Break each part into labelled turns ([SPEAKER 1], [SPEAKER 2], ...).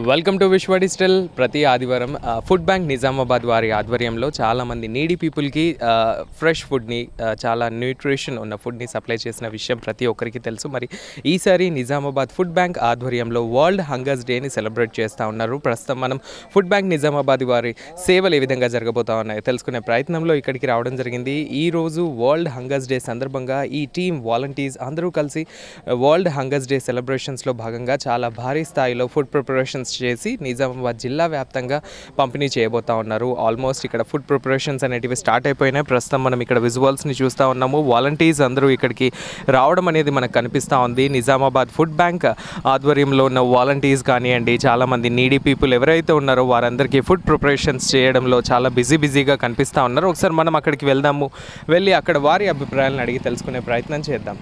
[SPEAKER 1] Welcome to విశ్వ digital ప్రతి ఆదివారం ఆ, ఫుడ్ బ్యాంక్ నిజామాబాద్ వారి ఆధ్వర్యంలో చాలామంది నీడీ పీపుల్కి ఆ, ఫ్రెష్ ఫుడ్ని ఆ, చాలా న్యూట్రిషన్ ఉన్న ఫుడ్ని సప్లై చేసిన విషయం ప్రతి ఒక్కరికి తెలుసు మరి ఈసారి నిజామాబాద్ ఫుడ్ బ్యాంక్ ఆధ్వర్యంలో వరల్డ్ హంగర్స్ డేని సెలబ్రేట్ చేస్తూ ఉన్నారు ప్రస్తుతం మనం ఫుడ్ బ్యాంక్ నిజామాబాద్ వారి సేవలు ఏ విధంగా జరగబోతా ఉన్నాయో తెలుసుకునే ప్రయత్నంలో ఇక్కడికి రావడం జరిగింది ఈ రోజు వరల్డ్ హంగర్స్ డే సందర్భంగా ఈ టీం వాలంటీర్స్ అందరూ కలిసి వరల్డ్ హంగర్స్ డే సెలబ్రేషన్స్లో భాగంగా చాలా భారీ స్థాయిలో ఫుడ్ ప్రిపరేషన్స్ చేసి నిజామాబాద్ జిల్లా వ్యాప్తంగా పంపిణీ చేయబోతా ఉన్నారు ఆల్మోస్ట్ ఇక్కడ ఫుడ్ ప్రిపరేషన్స్ అనేటివి స్టార్ట్ అయిపోయినాయి ప్రస్తుతం మనం ఇక్కడ విజువల్స్ని చూస్తూ ఉన్నాము వాలంటీర్స్ అందరూ ఇక్కడికి రావడం అనేది మనకు కనిపిస్తూ ఉంది నిజామాబాద్ ఫుడ్ బ్యాంక్ ఆధ్వర్యంలో ఉన్న వాలంటీర్స్ కానివ్వండి చాలామంది నీడీ పీపుల్ ఎవరైతే ఉన్నారో వారందరికీ ఫుడ్ ప్రిపరేషన్స్ చేయడంలో చాలా బిజీ బిజీగా కనిపిస్తూ ఉన్నారు ఒకసారి మనం అక్కడికి వెళ్దాము వెళ్ళి అక్కడ వారి అభిప్రాయాలను అడిగి తెలుసుకునే ప్రయత్నం చేద్దాం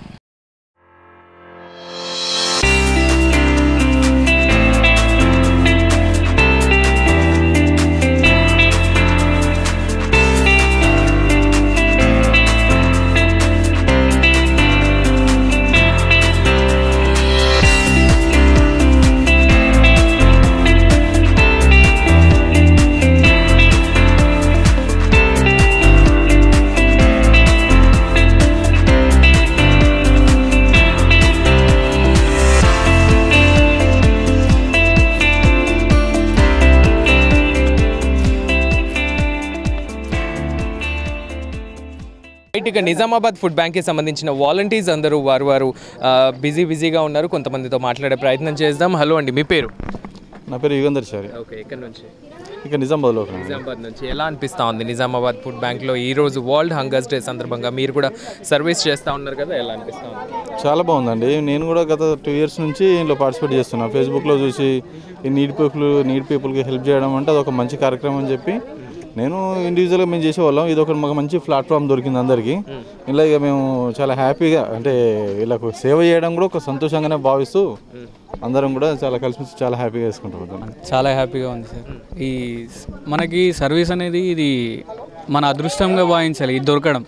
[SPEAKER 1] రైట్ ఇక నిజామాబాద్ ఫుడ్ బ్యాంక్కి సంబంధించిన వాలంటీర్స్ అందరూ వారు వారు ఆ, బిజీ బిజీగా ఉన్నారు కొంతమందితో మాట్లాడే ప్రయత్నం చేద్దాం హలో అండి మీ పేరు
[SPEAKER 2] నా పేరు యుగంధర్ చారి
[SPEAKER 1] ఓకే ఇక్కడ నుంచి
[SPEAKER 2] ఇక నిజామాబాద్లో ఉన్నాను.
[SPEAKER 1] నిజామాబాద్ నుంచి ఎలా అనిపిస్తా ఉంది నిజామాబాద్ ఫుడ్ బ్యాంక్లో ఈ రోజు వరల్డ్ హంగర్స్ డే సందర్భంగా మీరు కూడా సర్వీస్ చేస్తూ ఉన్నారు కదా ఎలా అనిపిస్తా ఉంది
[SPEAKER 2] చాలా బాగుందండి నేను కూడా గత టూ ఇయర్స్ నుంచి ఇందులో పార్టిసిపేట్ చేస్తున్నా ఫేస్బుక్లో చూసి ఈ నీడ్ పీపుల్ నీడ్ పీపుల్కి హెల్ప్ చేయడం అంటే అదొక మంచి కార్యక్రమం అని చెప్పి నేను ఇండివిజువల్గా మేము చేసేవాళ్ళం ఇది ఒక మాకు మంచి ప్లాట్ఫామ్ దొరికింది అందరికీ ఇలా ఇక మేము చాలా హ్యాపీగా అంటే వీళ్ళకు సేవ చేయడం కూడా ఒక సంతోషంగానే భావిస్తూ అందరం కూడా చాలా కలిసి చాలా హ్యాపీగా వేసుకుంటాం
[SPEAKER 3] చాలా హ్యాపీగా ఉంది సార్ ఈ స్- మనకి సర్వీస్ అనేది ఇది మన అదృష్టంగా భావించాలి ఇది దొరకడం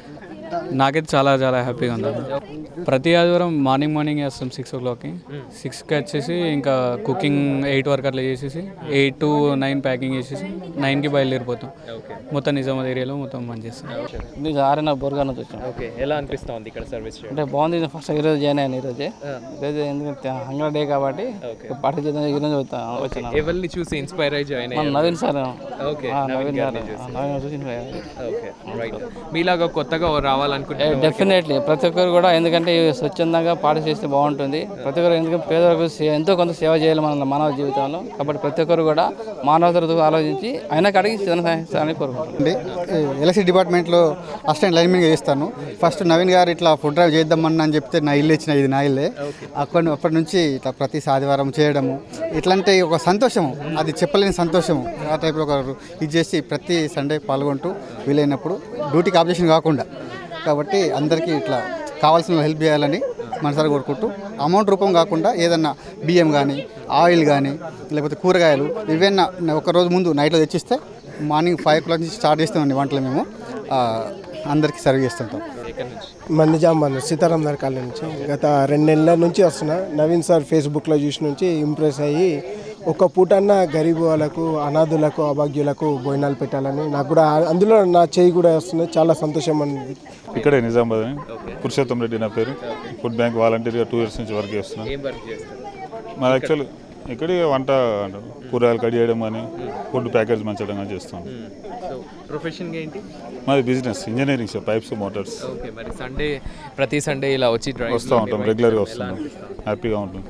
[SPEAKER 3] నాకైతే చాలా చాలా హ్యాపీగా ఉంది ప్రతి ఆదివారం మార్నింగ్ మార్నింగ్ వేస్తాం సిక్స్ ఓ క్లాక్కి సిక్స్కి వచ్చేసి ఇంకా కుకింగ్ ఎయిట్ వరకు అట్లా చేసేసి ఎయిట్ టు నైన్ ప్యాకింగ్ చేసేసి నైన్కి బయలుదేరిపోతాం మొత్తం నిజామాబాద్ ఏరియాలో మొత్తం పని చేస్తాం
[SPEAKER 4] ఇది ఆరిన బోర్గాను వచ్చాం
[SPEAKER 1] ఓకే ఎలా అనిపిస్తా ఉంది ఇక్కడ సర్వీస్ చేయడం
[SPEAKER 4] అంటే బాగుంది ఫస్ట్ ఈరోజు జాయిన్ అయ్యాను ఈరోజే ఈరోజు ఎందుకంటే హంగర్ డే కాబట్టి పార్టీ చేద్దాం ఈరోజు వచ్చా- వచ్చిన
[SPEAKER 1] ఎవరిని చూసి ఇన్స్పైర్ అయ్యి జాయిన్
[SPEAKER 4] మన
[SPEAKER 1] అయ్యారు
[SPEAKER 4] నవీన్ సార్
[SPEAKER 1] ఓకే
[SPEAKER 4] ఆ, నవీన్ సార్ ఆ, నవీన్ చూసి
[SPEAKER 1] ఓకే రైట్ మీలాగా కొత్తగా రావాలనుకుంటే
[SPEAKER 4] డెఫినెట్లీ ప్రతి ఒక్కరు కూడా ఎందుకంటే ఇవి స్వచ్ఛందంగా పార్టీ చేస్తే బాగుంటుంది ప్రతి ఒక్కరు ఎందుకంటే పేదలకు సే- ఎంతో కొంత సేవ చేయాలి మన మానవ జీవితంలో కాబట్టి ప్రతి ఒక్కరు కూడా మానవతతో ఆలోచించి ఆయన కడిగి చేయాలని కోరుకుంటున్నాను
[SPEAKER 5] అండి ఎలక్ట్రిసిటీ డిపార్ట్మెంట్లో అసిస్టెంట్ లైన్మెన్గా చేస్తాను ఫస్ట్ నవీన్ గారు ఇట్లా ఫుడ్ డ్రైవ్ చేద్దామని అని చెప్తే నా ఇల్లు ఇచ్చిన ఇది నా ఇల్లే అక్కడి అప్పటి నుంచి ఇట్లా ప్రతి ఆదివారం చేయడము ఇట్లాంటి ఒక సంతోషము అది చెప్పలేని సంతోషము ఆ టైప్లో ఒక ఇది చేసి ప్రతి సండే పాల్గొంటూ వీలైనప్పుడు డ్యూటీకి ఆబ్జెక్షన్ కాకుండా కాబట్టి అందరికీ ఇట్లా కావాల్సిన హెల్ప్ చేయాలని మనసారి కోరుకుంటూ అమౌంట్ రూపం కాకుండా ఏదన్నా బియ్యం కానీ ఆయిల్ కానీ లేకపోతే కూరగాయలు ఇవన్నా ఒక రోజు ముందు నైట్లో తెచ్చిస్తే మార్నింగ్ ఫైవ్ ఓ క్లాక్ నుంచి స్టార్ట్ చేస్తామండి వంటలు మేము ఆ, అందరికీ సర్వ్ చేస్తుంటాం
[SPEAKER 6] మన నిజామాబాద్ సీతారాం నగర్ కాలనీ నుంచి గత రెండు నెలల నుంచి వస్తున్నా నవీన్ సార్ ఫేస్బుక్లో చూసి నుంచి ఇంప్రెస్ అయ్యి ఒక పూటన్న గరీబ్ వాళ్ళకు అనాథులకు అభాగ్యులకు భోజనాలు పెట్టాలని నాకు కూడా అందులో నా చేయి కూడా వస్తుంది చాలా సంతోషం అంది
[SPEAKER 7] ఇక్కడే నిజామాబాద్ అని పురుషోత్తం రెడ్డి నా పేరు ఫుడ్ బ్యాంక్ వాలంటీర్గా టూ ఇయర్స్ నుంచి వర్క్ చేస్తున్నాను
[SPEAKER 1] ఏం వర్క్ చేస్తారు
[SPEAKER 7] మా యాక్చువల్ ఇక్కడే వంట అంటారు, కూరగాయలు కట్ చేయడం కానీ ఫుడ్ ప్యాకేజ్ మంచడం కానీ చేస్తాం
[SPEAKER 1] సో ప్రొఫెషన్గా ఏంటి
[SPEAKER 7] మాది business engineering shop pipes motors
[SPEAKER 1] okay మరి సండే ప్రతి సండే ఇలా వచ్చి డ్రైవ్
[SPEAKER 7] వస్తూ ఉంటాం రెగ్యులర్గా వస్తున్నాం హ్యాపీగా ఉంటుంది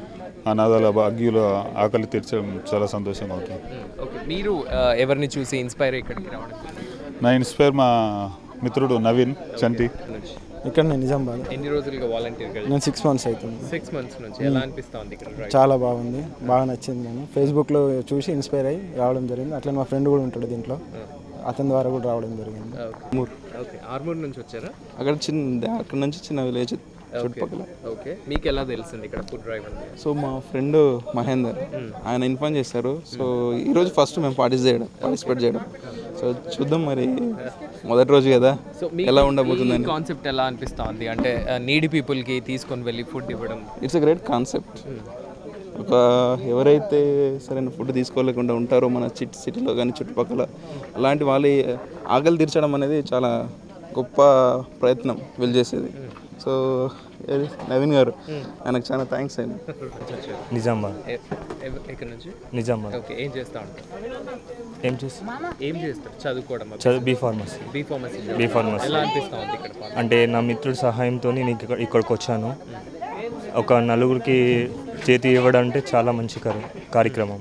[SPEAKER 7] అనాథాల అగ్గిలో ఆకలి తీర్చడం చాలా సంతోషంగా ఉంటుంది
[SPEAKER 1] ఓకే మీరు ఆ, ఎవరిని చూసి ఇన్స్పైర్ ఇక్కడికి రావడం
[SPEAKER 7] నా ఇన్స్పైర్ మా మిత్రుడు నవీన్ చంటి
[SPEAKER 6] ఇక్కడ నేను నిజామాబాద్
[SPEAKER 1] ఎన్ని రోజులుగా వాలంటీర్గా
[SPEAKER 6] నేను సిక్స్ మంత్స్ అవుతుంది
[SPEAKER 1] సిక్స్ మంత్స్ నుంచి ఎలా అనిపిస్తా ఉంది ఇక్కడ డ్రైవ్
[SPEAKER 6] చాలా బాగుంది బాగా నచ్చింది నేను ఫేస్బుక్లో చూసి ఇన్స్పైర్ అయ్యి రావడం జరిగింది అట్లా మా ఫ్రెండ్ కూడా ఉంటాడు దీంట్లో అతని ద్వారా కూడా రావడం జరిగింది
[SPEAKER 1] ఓకే ఆర్మూర్ నుంచి వచ్చారా
[SPEAKER 2] అక్కడ చిన్న అక్కడ నుంచి చిన్న విలేజ్
[SPEAKER 1] చుట్టుపక్కల ఓకే మీకు ఎలా తెలిసింది ఇక్కడ ఫుడ్ డ్రైవ్ అని
[SPEAKER 2] సో మా ఫ్రెండ్ మహేందర్ ఆయన ఇన్ఫార్మ్ చేశారు సో ఈరోజు ఫస్ట్ మేము పార్టిసిపేట్ చేయడం పార్టిసిపేట్ చేయడం సో చూద్దాం మరి మొదటి రోజు కదా
[SPEAKER 1] సో మీకు
[SPEAKER 2] ఎలా ఉండబోతుందని
[SPEAKER 1] కాన్సెప్ట్ ఎలా అనిపిస్తా ఉంది అంటే నీడి పీపుల్కి తీసుకొని వెళ్ళి ఫుడ్ ఇవ్వడం
[SPEAKER 2] ఇట్స్ అ గ్రేట్ కాన్సెప్ట్
[SPEAKER 8] ఒక ఎవరైతే సరైన ఫుడ్ తీసుకోలేకుండా ఉంటారో మన చిట్ సిటీలో కానీ చుట్టుపక్కల అలాంటి వాళ్ళ ఆకలి తీర్చడం అనేది చాలా గొప్ప ప్రయత్నం వీళ్ళు చేసేది సో ఏది నవీన్ గారు ఆయనకు చాలా థ్యాంక్స్ అండి
[SPEAKER 9] నిజామాబాద్
[SPEAKER 1] ఇక్కడ నుంచి
[SPEAKER 9] నిజామాబాద్
[SPEAKER 1] ఓకే ఏం చేస్తా ఉంటారు
[SPEAKER 9] ఏం చేసి
[SPEAKER 1] ఏం చేస్తారు చదువుకోవడం
[SPEAKER 9] చదువు B pharmacy
[SPEAKER 1] B pharmacy
[SPEAKER 9] B pharmacy
[SPEAKER 1] ఎలా అనిపిస్తా ఉంది ఇక్కడ పాట?
[SPEAKER 9] అంటే నా మిత్రుడి సహాయంతో నేను ఇక్కడ ఇక్కడికి వచ్చాను ఒక నలుగురికి చేతి ఇవ్వడం అంటే చాలా మంచి కార్య- కార్యక్రమం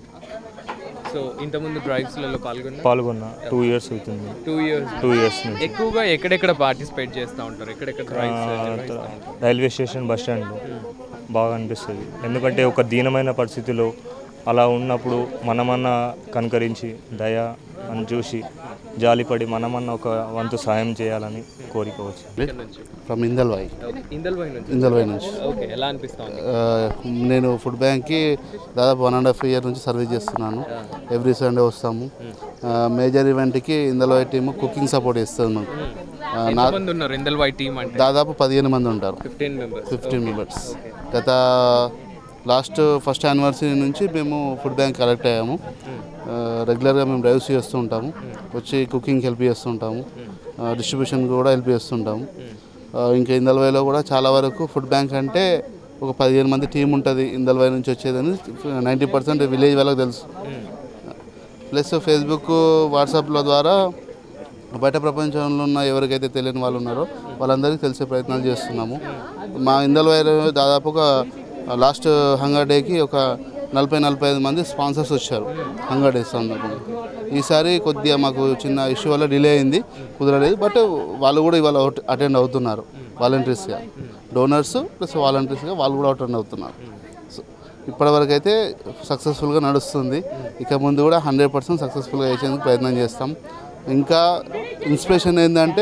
[SPEAKER 1] సో ఇంతకుముందు డ్రైవ్స్లలో పాల్గొన్నా
[SPEAKER 9] పాల్గొన్న టూ ఇయర్స్ అవుతుంది
[SPEAKER 1] టూ ఇయర్స్
[SPEAKER 9] టూ ఇయర్స్ నుంచి
[SPEAKER 1] ఎక్కువగా ఎక్కడెక్కడ పార్టిసిపేట్ చేస్తూ ఉంటారు ఎక్కడెక్కడ డ్రైవ్స్
[SPEAKER 9] ఆ, రైల్వే స్టేషన్ బస్ స్టాండ్ బాగా అనిపిస్తుంది ఎందుకంటే ఒక దీనమైన పరిస్థితిలో అలా ఉన్నప్పుడు మనమన్నా కనుకరించి దయ అని చూసి జాలిపడి మనమన్నా ఒక వంతు సాయం చేయాలని కోరికోవచ్చు
[SPEAKER 10] ఫ్రమ్ ఇందల్వాయి
[SPEAKER 1] ఇందల్వాయి నుంచి
[SPEAKER 10] ఇందల్వాయి నుంచి
[SPEAKER 1] ఓకే ఎలా అనిపిస్తా ఉంది
[SPEAKER 10] ఆ, నేను ఫుడ్ బ్యాంక్కి దాదాపు వన్ అండ్ హాఫ్ ఇయర్ నుంచి సర్వీస్ చేస్తున్నాను ఎవ్రీ సండే వస్తాము మేజర్ ఈవెంట్కి ఇందల్వాయి టీము కుకింగ్ సపోర్ట్ ఇస్తుంది మాకు ఆ, నా
[SPEAKER 1] ఎంతమంది ఉన్నారు ఇందల్వాయి టీమ్ అంటే
[SPEAKER 10] దాదాపు పదిహేను మంది ఉంటారు
[SPEAKER 1] ఫిఫ్టీన్ మెంబర్స్
[SPEAKER 10] ఫిఫ్టీన్ మెంబర్స్ గత లాస్ట్ ఫస్ట్ యానివర్సరీ నుంచి మేము ఫుడ్ బ్యాంక్ కలెక్ట్ అయ్యాము రెగ్యులర్గా మేము డ్రైవ్స్ చేస్తూ ఉంటాము వచ్చి కుకింగ్ హెల్ప్ చేస్తూ ఉంటాము డిస్ట్రిబ్యూషన్ కూడా హెల్ప్ చేస్తుంటాము ఆ, ఇంకా ఇందల్వాయిలో కూడా చాలా వరకు ఫుడ్ బ్యాంక్ అంటే ఒక పదిహేను మంది టీం ఉంటుంది ఇందల్వాయి నుంచి వచ్చేదని నైంటీ పర్సెంట్ విలేజ్ వాళ్ళకి తెలుసు ప్లస్ ఫేస్బుక్ వాట్సాప్ల ద్వారా బయట ప్రపంచంలో ఉన్న ఎవరికైతే తెలియని వాళ్ళు ఉన్నారో వాళ్ళందరికీ తెలిసే ప్రయత్నాలు చేస్తున్నాము మా ఇందల్వాయిలో దాదాపుగా లాస్ట్ హంగర్ డేకి ఒక నలభై నలభై ఐదు మంది స్పాన్సర్స్ వచ్చారు హంగర్ డేస్ సందర్భంగా ఈసారి కొద్దిగా మాకు చిన్న ఇష్యూ వల్ల డిలే అయింది కుదరలేదు బట్ వాళ్ళు కూడా ఇవాళ అటెండ్ అవుతున్నారు వాలంటీర్స్గా డోనర్స్ ప్లస్ వాలంటీర్స్గా వాళ్ళు కూడా అటెండ్ అవుతున్నారు సో ఇప్పటివరకు అయితే సక్సెస్ఫుల్గా నడుస్తుంది ఇక ముందు కూడా హండ్రెడ్ పర్సెంట్ సక్సెస్ఫుల్గా చేసేందుకు ప్రయత్నం చేస్తాం ఇంకా ఇన్స్పిరేషన్ ఏంటంటే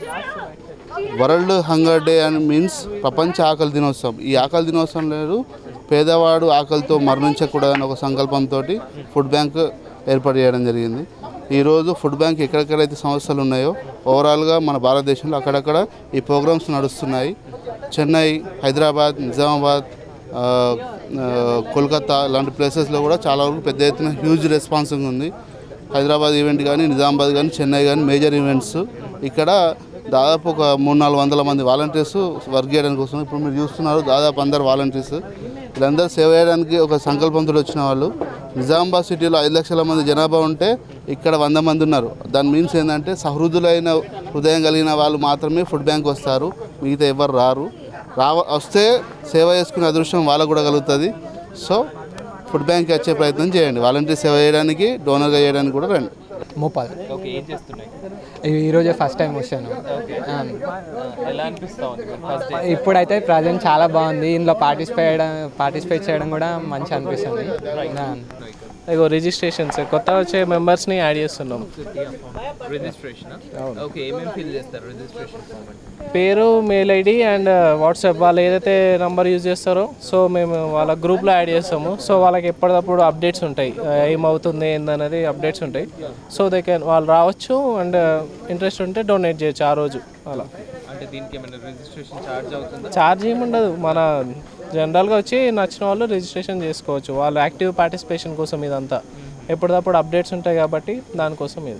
[SPEAKER 10] వరల్డ్ హంగర్ డే అని మీన్స్ ప్రపంచ ఆకలి దినోత్సవం ఈ ఆకలి దినోత్సవం లేదు పేదవాడు ఆకలితో మరణించకూడదని ఒక సంకల్పంతో ఫుడ్ బ్యాంక్ ఏర్పాటు చేయడం జరిగింది ఈరోజు ఫుడ్ బ్యాంక్ ఎక్కడెక్కడైతే సంస్థలు ఉన్నాయో ఓవరాల్గా మన భారతదేశంలో అక్కడక్కడ ఈ ప్రోగ్రామ్స్ నడుస్తున్నాయి చెన్నై హైదరాబాద్ నిజామాబాద్ ఆ, ఆ, కోల్కతా లాంటి ప్లేసెస్లో కూడా చాలా వరకు పెద్ద ఎత్తున హ్యూజ్ రెస్పాన్సింగ్ ఉంది హైదరాబాద్ ఈవెంట్ కానీ నిజామాబాద్ కానీ చెన్నై కానీ మేజర్ ఈవెంట్స్ ఇక్కడ దాదాపు ఒక మూడు నాలుగు వందల మంది వాలంటీర్స్ వర్క్ చేయడానికి వస్తున్నారు ఇప్పుడు మీరు చూస్తున్నారు దాదాపు అందరు వాలంటీర్స్ వీళ్ళందరూ సేవ చేయడానికి ఒక సంకల్పంతో వచ్చిన వాళ్ళు నిజామాబాద్ సిటీలో ఐదు లక్షల మంది జనాభా ఉంటే ఇక్కడ వంద మంది ఉన్నారు దాని మీన్స్ ఏంటంటే సహృదులైన హృదయం కలిగిన వాళ్ళు మాత్రమే ఫుడ్ బ్యాంక్ వస్తారు మిగతా ఎవరు రారు రావ వస్తే సేవ చేసుకునే అదృష్టం వాళ్ళకు కూడా కలుగుతుంది సో ఫుడ్ బ్యాంక్కి వచ్చే ప్రయత్నం చేయండి వాలంటీర్ సేవ చేయడానికి డోనర్గా చేయడానికి కూడా రండి
[SPEAKER 11] మోపాల్
[SPEAKER 1] ఓకే ఏం చేస్తున్నాయి
[SPEAKER 11] ఈ- ఈరోజే ఫస్ట్ టైం వచ్చాను ఆ,
[SPEAKER 1] ఎలా అనిపిస్తా ఉంది ఫస్ట్ డే
[SPEAKER 11] ఇప్పుడైతే ప్రజెంట్ చాలా బాగుంది ఇందులో పార్టిసిపేట్ చేయడం పార్టిసిపేట్ చేయడం కూడా మంచి అనిపిస్తుంది ఆ,
[SPEAKER 12] ఇగో రిజిస్ట్రేషన్స్ కొత్తగా వచ్చే మెంబర్స్ని యాడ్ చేస్తున్నాం
[SPEAKER 1] రిజిస్ట్రేషన్ ఓకే ఏమేమి ఫిల్ చేస్తారు రిజిస్ట్రేషన్ ఫామ్ అంటే
[SPEAKER 12] పేరు మెయిల్ ఐడి అండ్ వాట్సాప్ వాళ్ళు ఏదైతే నంబర్ యూజ్ చేస్తారో సో మేము వాళ్ళ గ్రూప్లో యాడ్ చేస్తాము సో వాళ్ళకి ఎప్పటికప్పుడు అప్డేట్స్ ఉంటాయి ఏమవుతుంది ఏందనేది అప్డేట్స్ ఉంటాయి సో దే కెన్ వాళ్ళు రావచ్చు అండ్ ఇంట్రెస్ట్ ఉంటే డొనేట్ చేయొచ్చు ఆ రోజు అలా
[SPEAKER 1] అంటే దీనికి ఏమైనా రిజిస్ట్రేషన్ ఛార్జ్ అవుతుందా
[SPEAKER 12] ఛార్జ్ ఏముండదు మన జనరల్గా వచ్చి నచ్చిన వాళ్ళు రిజిస్ట్రేషన్ చేసుకోవచ్చు వాళ్ళు యాక్టివ్ పార్టిసిపేషన్ కోసం ఇదంతా ఎప్పటికప్పుడు అప్డేట్స్ ఉంటాయి కాబట్టి దానికోసం ఇది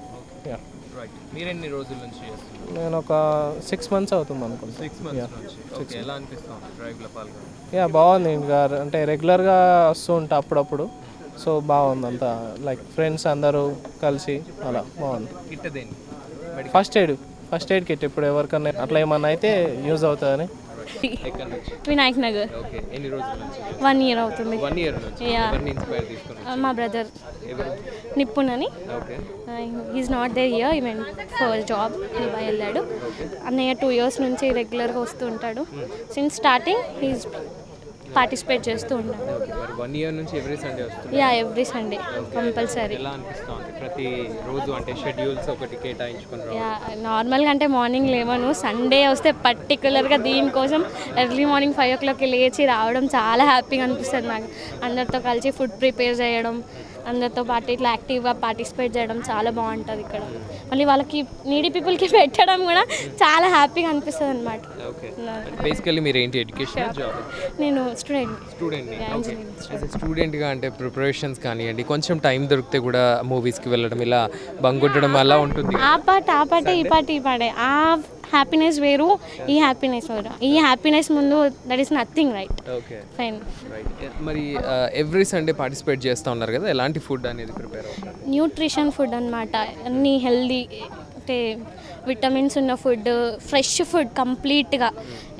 [SPEAKER 12] యా
[SPEAKER 1] రైట్ మీరు ఎన్ని రోజుల నుంచి చేస్తున్నారు
[SPEAKER 12] నేను ఒక సిక్స్ మంత్స్ అవుతుంది అనుకుంటా
[SPEAKER 1] సిక్స్ మంత్స్ నుంచి ఓకే ఎలా అనిపిస్తుంది డ్రైవ్లో పాల్గొని
[SPEAKER 12] యా బాగుంది ఇంకా అంటే రెగ్యులర్గా వస్తూ ఉంటా అప్పుడప్పుడు సో బాగుంది అంతా లైక్ ఫ్రెండ్స్ అందరూ కలిసి అలా బాగుంది
[SPEAKER 1] కిట్ దేని
[SPEAKER 12] first aid first aid kit ఇప్పుడు ఎవరికన్నా అట్లా ఏమన్నా అయితే యూజ్ అవుతుందని
[SPEAKER 1] ఎక్కడి నుంచి
[SPEAKER 13] వినాయక్ నగర్
[SPEAKER 1] ఓకే ఎన్ని రోజుల నుంచి
[SPEAKER 13] వన్ ఇయర్ అవుతుంది
[SPEAKER 1] వన్ ఇయర్ నుంచి
[SPEAKER 13] Yeah.
[SPEAKER 1] ఎవరిని ఇన్స్పైర్ తీసుకుని
[SPEAKER 13] మా బ్రదర్
[SPEAKER 1] ఎవరు
[SPEAKER 13] నిప్పున్ అని
[SPEAKER 1] okay
[SPEAKER 13] is not there year even for job Dubai వెళ్ళాడు అన్నయ్య టూ ఇయర్స్ నుంచి రెగ్యులర్గా వస్తూ ఉంటాడు సిన్స్ స్టార్టింగ్ ఈజ్ పార్టిసిపేట్ చేస్తూ ఉంటాడు
[SPEAKER 1] ఓకే మరి వన్ ఇయర్ నుంచి ఎవ్రీ సండే వస్తుంది
[SPEAKER 13] యా ఎవ్రీ సండే కంపల్సరీ
[SPEAKER 1] ఎలా అనిపిస్తుంది ప్రతి రోజు అంటే షెడ్యూల్స్ ఒకటి కేటాయించుకొని రావడం
[SPEAKER 13] యా నార్మల్గా అంటే మార్నింగ్ లేవను సండే వస్తే పర్టికులర్గా దీనికోసం ఎర్లీ మార్నింగ్ ఫైవ్ ఓ క్లాక్కి లేచి రావడం చాలా హ్యాపీగా అనిపిస్తుంది నాకు అందరితో కలిసి ఫుడ్ ప్రిపేర్ చేయడం అందరితో పాటు ఇట్లా యాక్టివ్గా పార్టిసిపేట్ చేయడం చాలా బాగుంటుంది ఇక్కడ మళ్ళీ వాళ్ళకి నీడీ పీపుల్కి పెట్టడం కూడా చాలా హ్యాపీగా అనిపిస్తుంది అనమాట
[SPEAKER 1] ఓకే బేసికల్లీ మీరు ఏంటి ఎడ్యుకేషన్ జాబ్
[SPEAKER 13] నేను student
[SPEAKER 1] student
[SPEAKER 13] Yeah,
[SPEAKER 1] okay
[SPEAKER 13] engineering
[SPEAKER 1] స్టూడెంట్గా అంటే ప్రిపరేషన్స్ కానివ్వండి కొంచెం టైం దొరికితే కూడా మూవీస్కి వెళ్ళడం ఇలా బంగొట్టడం అలా ఉంటుంది
[SPEAKER 13] ఆ పాట ఆ పాట ఈ పాట ఈ పాటే ఆ హ్యాపీనెస్ వేరు ఈ హ్యాపీనెస్ వేరు ఈ హ్యాపీనెస్ ముందు that is nothing right
[SPEAKER 1] okay
[SPEAKER 13] fine
[SPEAKER 1] right మరి ఎవ్రీ సండే పార్టిసిపేట్ చేస్తూ ఉన్నారు కదా ఎలాంటి ఫుడ్ అనేది ప్రిపేర్ అవుతారు
[SPEAKER 13] న్యూట్రిషన్ ఫుడ్ అనమాట అన్ని హెల్దీ అంటే విటమిన్స్ ఉన్న ఫుడ్ ఫ్రెష్ ఫుడ్ కంప్లీట్గా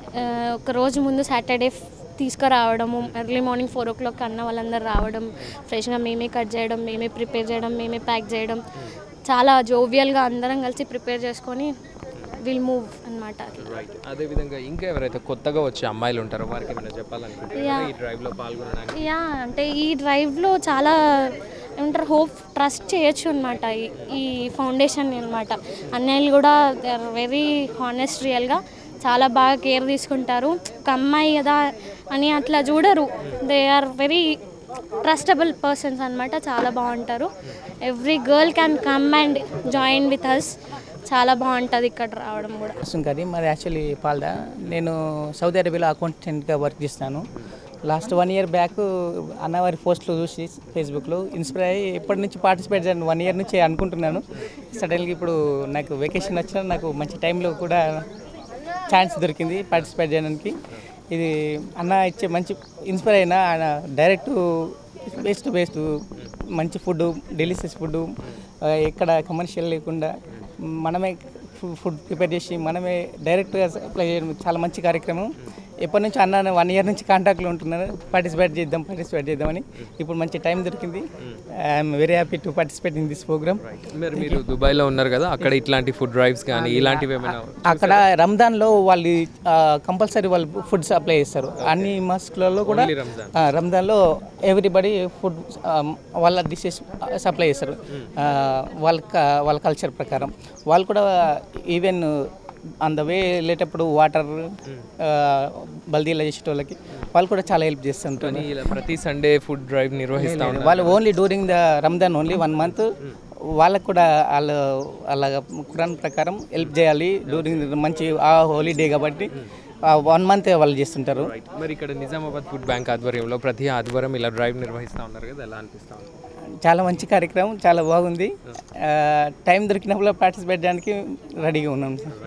[SPEAKER 13] ఒక రోజు ముందు సాటర్డే తీసుకురావడము early morning four o'clock అన్న వాళ్ళందరూ రావడం ఫ్రెష్గా మేమే కట్ చేయడం మేమే ప్రిపేర్ చేయడం మేమే ప్యాక్ చేయడం చాలా జోవియల్గా అందరం కలిసి ప్రిపేర్ చేసుకొని విల్ మూవ్ అనమాట అట్లా
[SPEAKER 1] రైట్ అదేవిధంగా ఇంకా ఎవరైతే కొత్తగా వచ్చే అమ్మాయిలు ఉంటారో వారికి ఏమైనా చెప్పాలనుకుంటున్నారా
[SPEAKER 13] Yeah.
[SPEAKER 1] ఈ డ్రైవ్లో పాల్గొనడానికి
[SPEAKER 13] యా అంటే ఈ డ్రైవ్లో చాలా ఏమంటారు హోప్ ట్రస్ట్ చేయొచ్చు అనమాట ఈ ఫౌండేషన్ అనమాట అన్నయ్యలు కూడా దే ఆర్ వెరీ హానెస్ట్ రియల్గా చాలా బాగా కేర్ తీసుకుంటారు ఒక అమ్మాయి కదా అని అట్లా చూడరు they are very trustable persons అనమాట చాలా బాగుంటారు every girl can come and join with us చాలా బాగుంటుంది ఇక్కడ రావడం కూడా
[SPEAKER 14] సుంకరి మరి యాక్చువల్లీ పాల్దా నేను సౌదీ అరేబియాలో అకౌంటెంట్గా వర్క్ చేస్తాను లాస్ట్ వన్ ఇయర్ బ్యాక్ అన్నవారి పోస్టులు చూసి ఫేస్బుక్లో ఇన్స్పైర్ అయ్యి ఎప్పటి నుంచి పార్టిసిపేట్ చేయను వన్ ఇయర్ నుంచి అనుకుంటున్నాను సడన్గా ఇప్పుడు నాకు వెకేషన్ వచ్చిన నాకు మంచి టైంలో కూడా ఛాన్స్ దొరికింది పార్టిసిపేట్ చేయడానికి ఇది అన్న ఇచ్చే మంచి ఇన్స్పైర్ అయినా ఆయన డైరెక్ట్ బేస్ టు బేస్ మంచి ఫుడ్ డెలిషియస్ ఫుడ్ ఎక్కడ కమర్షియల్ లేకుండా మనమే ఫుడ్ ప్రిపేర్ చేసి మనమే డైరెక్ట్గా సప్లై చేయడం చాలా మంచి కార్యక్రమం ఎప్పటి నుంచి అన్న వన్ ఇయర్ నుంచి కాంటాక్ట్లో ఉంటున్నారు పార్టిసిపేట్ చేద్దాం పార్టిసిపేట్ చేద్దామని ఇప్పుడు మంచి టైం దొరికింది I'm very happy to participate in this programme
[SPEAKER 1] మరి మీరు దుబాయ్లో ఉన్నారు కదా అక్కడ ఇట్లాంటి ఫుడ్ డ్రైవ్స్ కానీ ఇలాంటివి ఏమైనా
[SPEAKER 14] అక్కడ రంజాన్లో వాళ్ళు కంపల్సరీ వాళ్ళు ఫుడ్ సప్లై చేస్తారు అన్ని మస్క్లలో కూడా
[SPEAKER 1] Only రంజాన్.
[SPEAKER 14] ఆ, రంజాన్లో ఎవ్రీబడి ఫుడ్ వాళ్ళ డిషెస్ సప్లై చేస్తారు ఆ, వాళ్ళ క- వాళ్ళ కల్చర్ ప్రకారం వాళ్ళు కూడా ఈవెన్ ఆన్ ద వే వెళ్ళేటప్పుడు వాటర్ బల్దీలా చేసేటోళ్ళకి వాళ్ళు కూడా చాలా హెల్ప్ చేస్తుంటారు
[SPEAKER 1] కానీ ఇలా ప్రతి సండే ఫుడ్ డ్రైవ్ నిర్వహిస్తా
[SPEAKER 14] లేదు,
[SPEAKER 1] ఉన్నారు
[SPEAKER 14] వాళ్ళు only during the Ramzan only one month వాళ్ళకు కూడా వాళ్ళు వాళ్ళ కురాన్ ప్రకారం హెల్ప్ చేయాలి డ్యూరింగ్ మంచి ఆ హోలీడే కాబట్టి వన్ మంత్ వాళ్ళు చేస్తుంటారు
[SPEAKER 1] మరి ఇక్కడ నిజామాబాద్ ఫుడ్ బ్యాంక్ ఆధ్వర్యంలో ప్రతి ఆదివారం ఇలా డ్రైవ్ నిర్వహిస్తూ ఉన్నారు కదా ఎలా అనిపిస్తా ఉంది
[SPEAKER 14] చాలా మంచి కార్యక్రమం చాలా బాగుంది ఆ, టైం దొరికినప్పుడు పార్టిసిపేట్ చేయడానికి రెడీగా ఉన్నాం సార్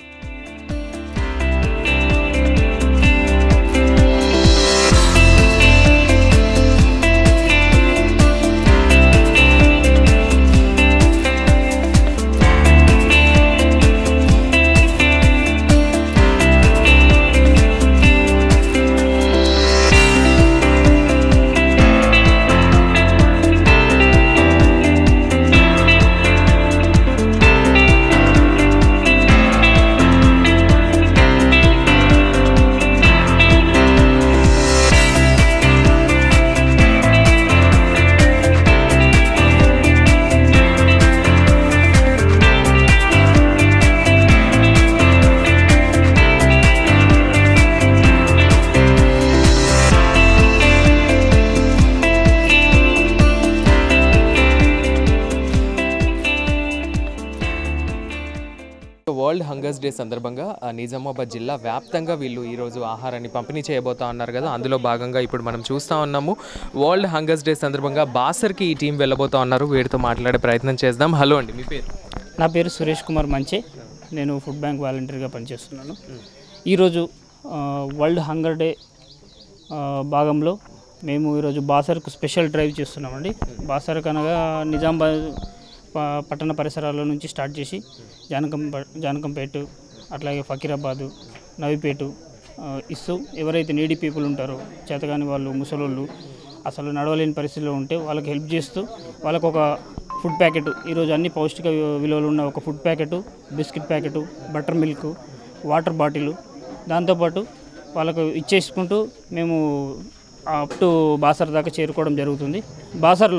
[SPEAKER 1] వరల్డ్ హంగర్స్ డే సందర్భంగా ఆ, నిజామాబాద్ జిల్లా వ్యాప్తంగా వీళ్ళు ఈరోజు ఆహారాన్ని పంపిణీ చేయబోతా ఉన్నారు కదా అందులో భాగంగా ఇప్పుడు మనం చూస్తూ ఉన్నాము వరల్డ్ హంగర్స్ డే సందర్భంగా బాసర్కి ఈ టీం వెళ్ళబోతా ఉన్నారు వీడితో మాట్లాడే ప్రయత్నం చేద్దాం హలో అండి మీ పేరు
[SPEAKER 15] నా పేరు సురేష్ కుమార్ మంచే నేను ఫుడ్ బ్యాంక్ వాలంటీర్గా పనిచేస్తున్నాను ఈరోజు ఆ, వరల్డ్ హంగర్ డే ఆ, భాగంలో మేము ఈరోజు బాసర్కు స్పెషల్ డ్రైవ్ చేస్తున్నామండి బాసర్ కనగా నిజామాబాద్ ప- పట్టణ పరిసరాల నుంచి స్టార్ట్ చేసి జానకం జానకంపేట అట్లాగే ఫకీరాబాదు నవిపేటు ఆ, ఇస్తూ ఎవరైతే నీడీ పీపుల్ ఉంటారో చేతగాని వాళ్ళు ముసలోళ్ళు అసలు నడవలేని పరిస్థితిలో ఉంటే వాళ్ళకి హెల్ప్ చేస్తూ వాళ్ళకు ఒక ఫుడ్ ప్యాకెట్ ఈరోజు అన్ని పౌష్టిక వి- విలువలు ఉన్న ఒక food packet biscuit packet butter milk water bottle దాంతోపాటు వాళ్ళకు ఇచ్చేసుకుంటూ మేము అప్ టు బాసర్ దాకా చేరుకోవడం జరుగుతుంది బాసర్లో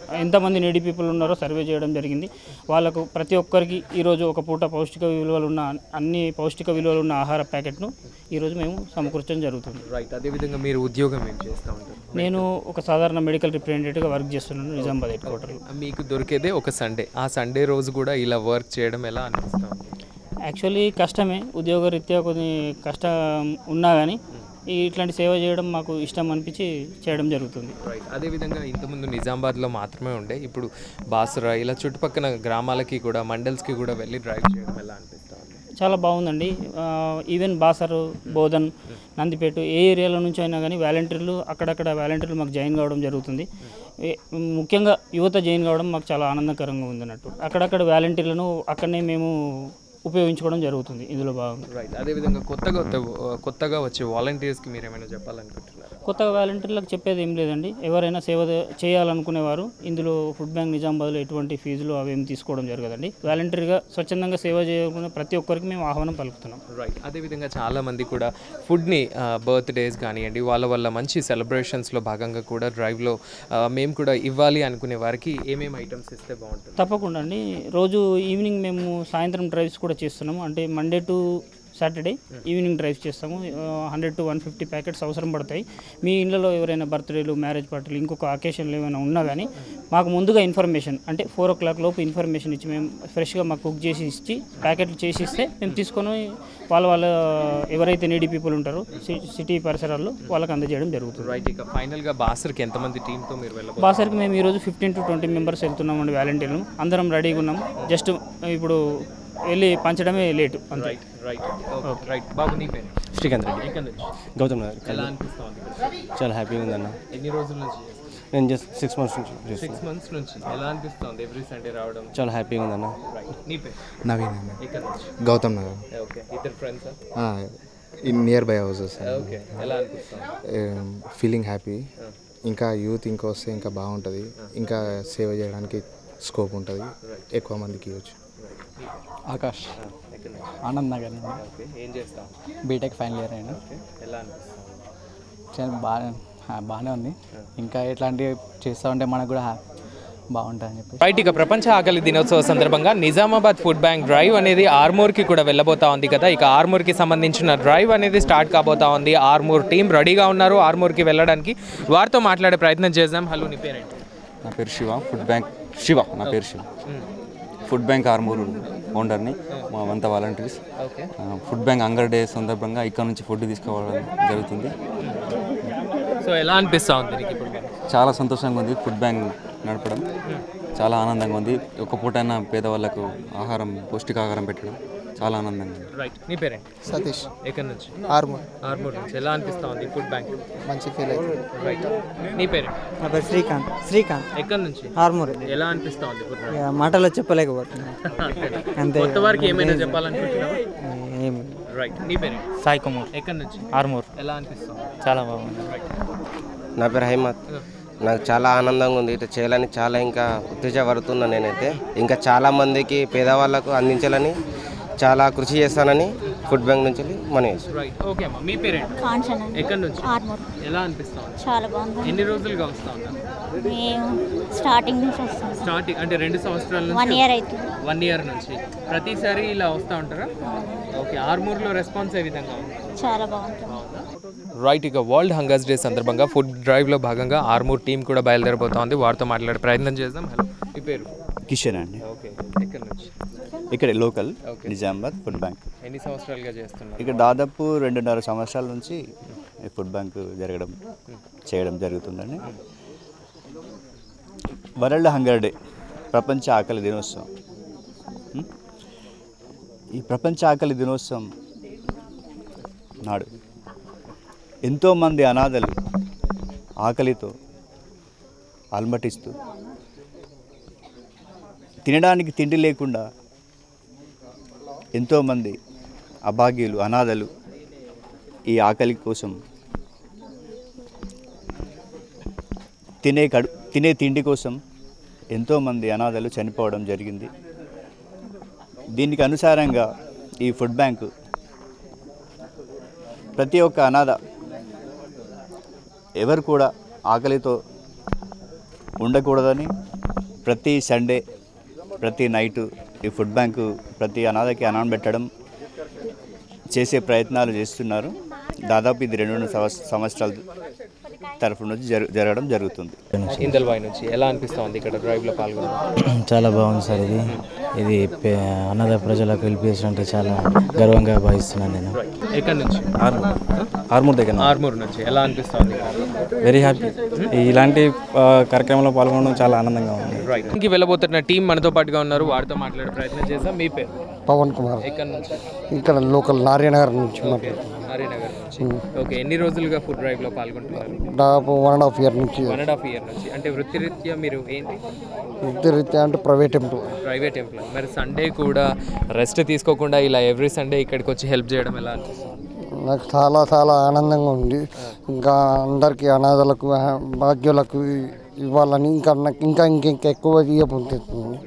[SPEAKER 15] ఎంతమంది నీడి పీపుల్ ఉన్నారో సర్వే చేయడం జరిగింది వాళ్ళకు ప్రతి ఒక్కరికి ఈరోజు ఒక పూట పౌష్టిక విలువలు ఉన్న అన్ని పౌష్టిక విలువలు ఉన్న ఆహార ప్యాకెట్ను ఈరోజు మేము సమకూర్చడం జరుగుతుంది
[SPEAKER 1] రైట్ అదేవిధంగా మీరు ఉద్యోగం ఏం చేస్తూ ఉంటారు
[SPEAKER 15] నేను ఒక సాధారణ మెడికల్ రిప్రజెంటేటివ్గా వర్క్ చేస్తున్నాను నిజామాబాద్ హెడ్ క్వార్టర్లో
[SPEAKER 1] మీకు దొరికేదే ఒక సండే ఆ సండే రోజు కూడా ఇలా వర్క్ చేయడం ఎలా అనిపిస్తుంది
[SPEAKER 15] యాక్చువల్లీ కష్టమే ఉద్యోగరీత్యా కొన్ని కష్టం ఉన్నా కానీ ఈ ఇట్లాంటి సేవ చేయడం మాకు ఇష్టం అనిపించి చేయడం జరుగుతుంది
[SPEAKER 1] రైట్ అదేవిధంగా ఇంతకుముందు నిజామాబాద్లో మాత్రమే ఉండే ఇప్పుడు బాసురా ఇలా చుట్టుపక్కల గ్రామాలకి కూడా మండల్స్కి కూడా వెళ్ళి డ్రైవ్ చేయడం ఎలా అనిపిస్తుంది
[SPEAKER 15] చాలా బాగుందండి ఆ, ఈవెన్ బాసర్ బోధన్ నందిపేట ఏ ఏరియాలో నుంచి అయినా కానీ వాలంటీర్లు అక్కడక్కడ వాలంటీర్లు మాకు జాయిన్ కావడం జరుగుతుంది ఏ- ముఖ్యంగా యువత జాయిన్ కావడం మాకు చాలా ఆనందకరంగా ఉంది అన్నట్టు అక్కడక్కడ వాలంటీర్లను అక్కడనే మేము ఉపయోగించుకోవడం జరుగుతుంది ఇందులో భాగంగా
[SPEAKER 1] రైట్ అదేవిధంగా కొత్తగా కొత్తగా వచ్చే వాలంటీర్స్కి మీరు ఏమైనా చెప్పాలనుకుంటున్నారా
[SPEAKER 15] కొత్తగా వాలంటీర్లకు చెప్పేది ఏం లేదండి ఎవరైనా సేవ దే- చేయాలనుకునేవారు ఇందులో ఫుడ్ బ్యాంక్ నిజామాబాద్లో ఎటువంటి ఫీజులు అవేమి తీసుకోవడం జరగదండి వాలంటీర్గా స్వచ్ఛందంగా సేవ చేయకుండా ప్రతి ఒక్కరికి మేము ఆహ్వానం పలుకుతున్నాం
[SPEAKER 1] రైట్ అదేవిధంగా చాలామంది కూడా ఫుడ్ని బర్త్డేస్ కానివ్వండి వాళ్ళ వల్ల మంచి సెలబ్రేషన్స్లో భాగంగా కూడా డ్రైవ్లో మేము కూడా ఇవ్వాలి అనుకునే వారికి ఏమేమి ఐటమ్స్ ఇస్తే బాగుంటుంది
[SPEAKER 15] తప్పకుండా అండి రోజు ఈవినింగ్ మేము సాయంత్రం డ్రైవ్స్ కూడా చేస్తున్నాము అంటే Monday to Saturday evening drives చేస్తాము hundred to one fifty packets అవసరం పడతాయి మీ ఇళ్ళలో ఎవరైనా బర్త్డేలు మ్యారేజ్ పార్టీలు ఇంకొక అకేషన్లు ఏమైనా ఉన్నా కానీ మాకు ముందుగా ఇన్ఫర్మేషన్ అంటే ఫోర్ ఓ క్లాక్ లోపు ఇన్ఫర్మేషన్ ఇచ్చి మేము ఫ్రెష్గా మాకు కుక్ చేసి ఇచ్చి ప్యాకెట్లు చేసి ఇస్తే మేము తీసుకొని వాళ్ళ వాళ్ళ ఎవరైతే నీడీ పీపుల్ ఉంటారో సి- సిటీ పరిసరాల్లో వాళ్ళకి అందజేయడం జరుగుతుంది
[SPEAKER 1] రైట్ ఇక ఫైనల్గా బాసర్కి ఎంతమంది టీంతో మీరు వెళ్ళబోతున్నారు
[SPEAKER 15] బాసర్కి మేము ఈరోజు ఫిఫ్టీన్ టు ట్వంటీ మెంబర్స్ వెళ్తున్నామండి వాలంటీర్లు అందరం రెడీగా ఉన్నాం జస్ట్ ఇప్పుడు వెళ్ళి పంచడమే లేటు అంతే
[SPEAKER 1] రైట్ రైట్ ఓకే రైట్ బాబు నీ పేరు
[SPEAKER 16] శ్రీకాంత్ రెడ్డి
[SPEAKER 1] ఎక్కడి నుంచి
[SPEAKER 16] గౌతమ్ నగర్
[SPEAKER 1] ఎలా అనిపిస్తుంది
[SPEAKER 16] చాలా హ్యాపీగా ఉందన్న
[SPEAKER 1] ఎన్ని రోజుల నుంచి చేస్తున్నారు?
[SPEAKER 16] నేను జస్ట్ సిక్స్ మంత్స్ నుంచి
[SPEAKER 1] సిక్స్
[SPEAKER 16] చేస్తున్నాను
[SPEAKER 1] మంత్స్ నుంచి ఎలా అనిపిస్తుంది ఎవ్రీ సండే రావడం
[SPEAKER 16] చాలా హ్యాపీగా ఉందన్న
[SPEAKER 1] రైట్ నీ పేరు
[SPEAKER 17] నవీన్ అన్న.
[SPEAKER 1] ఎక్కడి నుంచి
[SPEAKER 17] గౌతమ్ నగర్
[SPEAKER 1] ఓకే ఇద్దరు friends
[SPEAKER 17] in nearby houses
[SPEAKER 1] okay ఎలా అనిపిస్తుంది
[SPEAKER 17] ఫీలింగ్ హ్యాపీ ఇంకా యూత్ ఇంకా వస్తే ఇంకా బాగుంటుంది ఇంకా సేవ చేయడానికి స్కోప్ ఉంటుంది ఎక్కువ మందికి ఇవ్వచ్చు
[SPEAKER 11] ఆకాష్
[SPEAKER 1] ఎక్కడి నుంచి
[SPEAKER 11] ఆనంద్ నగర్ నుండి
[SPEAKER 1] ఓకే ఏం చేస్తాం
[SPEAKER 11] బీటెక్ ఫైనల్ ఇయర్ అయినా
[SPEAKER 1] ఓకే ఎలా అనిపిస్తుంది
[SPEAKER 11] చాలా బాగా బాగానే ఉంది ఇంకా ఇట్లాంటివి చేస్తూ ఉంటే మనకు కూడా హ్యా- బాగుంటుంది అని చెప్పి
[SPEAKER 1] రైట్ ఇక ప్రపంచ ఆకలి దినోత్సవ సందర్భంగా నిజామాబాద్ ఫుడ్ బ్యాంక్ డ్రైవ్ అనేది ఆర్మూర్కి కూడా వెళ్ళబోతా ఉంది కదా ఇక ఆర్మూర్కి సంబంధించిన డ్రైవ్ అనేది స్టార్ట్ కాబోతా ఉంది ఆర్మూర్ టీం రెడీగా ఉన్నారు ఆర్మూర్కి వెళ్ళడానికి వారితో మాట్లాడే ప్రయత్నం చేద్దాం హలో నీ పేరేంటి
[SPEAKER 18] నా పేరు శివ ఫుడ్ బ్యాంక్ శివ నా పేరు శివ ఫుడ్ బ్యాంక్ ఆర్మూరు ఓనర్ని మా వంత volunteers
[SPEAKER 1] okay
[SPEAKER 18] food bank hunger day సందర్భంగా ఇక్కడ నుంచి ఫుడ్ తీసుకోవడం జరుగుతుంది
[SPEAKER 1] సో ఎలా అనిపిస్తా ఉంది నీకు ఇప్పుడు
[SPEAKER 18] చాలా సంతోషంగా ఉంది ఫుడ్ బ్యాంక్ నడపడం చాలా ఆనందంగా ఉంది ఒక పూటైనా పేదవాళ్ళకు ఆహారం పౌష్టికాహారం పెట్టడం చాలా ఆనందంగా ఉంది
[SPEAKER 1] రైట్ నీ పేరేంటి
[SPEAKER 19] సతీష్
[SPEAKER 1] ఎక్కడి నుంచి
[SPEAKER 19] ఆర్మూర్
[SPEAKER 1] ఆర్మూర్ నుంచి ఎలా అనిపిస్తా ఉంది ఫుడ్ బ్యాంక్
[SPEAKER 19] మంచి ఫీల్ అవుతుంది
[SPEAKER 1] రైట్ నీ పేరు
[SPEAKER 20] నా పేరు శ్రీకాంత్ శ్రీకాంత్
[SPEAKER 1] ఎక్కడి నుంచి
[SPEAKER 20] ఆర్మూర్
[SPEAKER 1] ఎలా అనిపిస్తా ఉంది ఫుడ్
[SPEAKER 20] ఇక
[SPEAKER 1] బ్యాంక్
[SPEAKER 20] మాటలో చెప్పలేకపోతున్నాను అంతే
[SPEAKER 1] కొత్త వారికి ఏమైనా చెప్పాలనుకుంటున్నావా
[SPEAKER 20] ఏమి
[SPEAKER 1] రైట్ నీ పేరు
[SPEAKER 21] సాయి కుమార్
[SPEAKER 1] ఎక్కడి నుంచి
[SPEAKER 21] ఆర్మూర్
[SPEAKER 1] ఎలా అనిపిస్తుంది
[SPEAKER 21] చాలా బాగుంది
[SPEAKER 1] రైట్
[SPEAKER 22] నా పేరు హైమత్ నాకు చాలా ఆనందంగా ఉంది ఇట్లా చేయాలని చాలా ఇంకా ఉత్తేజపడుతున్నా నేనైతే ఇంకా చాలా మందికి పేదవాళ్ళకు అందించాలని చాలా కృషి చేస్తానని ఫుడ్ బ్యాంక్ నుంచి మనం
[SPEAKER 1] రైట్ ఓకే అమ్మా మీ పేరేంటి
[SPEAKER 23] కాంచన అండి.
[SPEAKER 1] ఎక్కడి నుంచి
[SPEAKER 23] ఆర్మూర్.
[SPEAKER 1] ఎలా అనిపిస్తా ఉంది
[SPEAKER 23] చాలా బాగుంది
[SPEAKER 1] ఎన్ని రోజులుగా వస్తా ఉన్నారు
[SPEAKER 23] మేము స్టార్టింగ్ నుంచి వస్తాం
[SPEAKER 1] స్టార్టింగ్ అంటే రెండు సంవత్సరాల నుంచి
[SPEAKER 23] One year అవుతుంది.
[SPEAKER 1] వన్ ఇయర్ నుంచి ప్రతిసారి ఇలా వస్తూ ఉంటారా ఓకే ఆర్మూర్లో రెస్పాన్స్ ఏ విధంగా ఉంది
[SPEAKER 23] చాలా బాగుంటుంది
[SPEAKER 1] రైట్ ఇక వరల్డ్ హంగర్స్ డే సందర్భంగా ఫుడ్ డ్రైవ్లో భాగంగా ఆర్మూర్ టీం కూడా బయలుదేరబోతా ఉంది వారితో మాట్లాడే ప్రయత్నం చేద్దాం హలో మీ పేరు
[SPEAKER 24] కిషన్ అండి
[SPEAKER 1] ఓకే ఎక్కడి నుంచి
[SPEAKER 24] ఇక్కడ local
[SPEAKER 1] Okay.
[SPEAKER 24] Nizamabad food bank
[SPEAKER 1] ఎన్ని సంవత్సరాలుగా చేస్తున్నారు
[SPEAKER 24] ఇక్కడ దాదాపు రెండున్నర సంవత్సరాల నుంచి ఈ ఫుడ్ బ్యాంక్ జరగడం చేయడం జరుగుతుందండి వరల్డ్ హంగర్ డే ప్రపంచ ఆకలి దినోత్సవం ఉం? ఈ ప్రపంచ ఆకలి దినోత్సవం నాడు ఎంతోమంది అనాథలు ఆకలితో అల్మటిస్తూ తినడానికి తిండి లేకుండా ఎంతోమంది అభాగ్యులు అనాథలు ఈ ఆకలి కోసం తినే కడు తినే తిండి కోసం ఎంతోమంది అనాథలు చనిపోవడం జరిగింది దీనికి అనుసారంగా ఈ ఫుడ్ బ్యాంకు ప్రతి ఒక్క అనాథ ఎవరు కూడా ఆకలితో ఉండకూడదని ప్రతి సండే ప్రతి నైటు ఈ ఫుడ్ బ్యాంకు ప్రతి అనాథకి అన్నం పెట్టడం చేసే ప్రయత్నాలు చేస్తున్నారు దాదాపు ఇది రెండు సంవత్స- సంవత్సరాల తరఫు నుంచి జరు జరగడం జరుగుతుంది
[SPEAKER 1] ఇందల్వాయి నుంచి ఎలా అనిపిస్తుంది ఇక్కడ డ్రైవ్లో పాల్గొనడం
[SPEAKER 3] చాలా బాగుంది సార్ ఇది ఇది పే- అనాథ ప్రజలకు హెల్ప్ చేసినట్టు చాలా గర్వంగా భావిస్తున్నాను నేను
[SPEAKER 1] ఎక్కడి నుంచి
[SPEAKER 4] ఆర్మూర్ దగ్గర
[SPEAKER 1] ఆర్మూర్ నుంచి ఎలా అనిపిస్తుంది
[SPEAKER 4] వెరీ హ్యాపీ ఇలాంటి ఆ, కార్యక్రమంలో పాల్గొనడం చాలా ఆనందంగా ఉంది
[SPEAKER 1] రైట్ ఇంక వెళ్ళబోతున్న టీం మనతో పాటుగా ఉన్నారు వారితో మాట్లాడే ప్రయత్నం చేద్దాం మీ పేరు
[SPEAKER 19] పవన్ కుమార్
[SPEAKER 1] ఎక్కడి నుంచి
[SPEAKER 19] ఇక్కడ లోకల్ నారాయణనగర్ నుంచి మాట్లాడుతున్నాను
[SPEAKER 1] హరినగర్ నుంచి ఓకే ఎన్ని రోజులుగా ఫుడ్ డ్రైవ్ లో పాల్గొంటున్నారు
[SPEAKER 19] దాదాపు వన్ అండ్ హాఫ్ ఇయర్ నుంచి
[SPEAKER 1] వన్ అండ్ హాఫ్ ఇయర్ నుంచి అంటే వృత్తిరీత్యా మీరు ఏంటి
[SPEAKER 19] వృత్తిరీత్యా అంటే ప్రైవేట్ ఎంప్లాయ్
[SPEAKER 1] ప్రైవేట్ ఎంప్లాయ్ మరి సండే కూడా రెస్ట్ తీసుకోకుండా ఇలా ఎవ్రీ సండే ఇక్కడికి వచ్చి హెల్ప్ చేయడం ఎలా అనిపిస్తుంది
[SPEAKER 19] నాకు చాలా చాలా ఆనందంగా ఉంది ఇంకా అందరికీ అనాథలకు ఆ, భాగ్యులకు ఇవ్వాలని ఇంకా నాకు ఇంకా ఇంకా ఇంకా ఎక్కువ ఇవ్వబోతుంది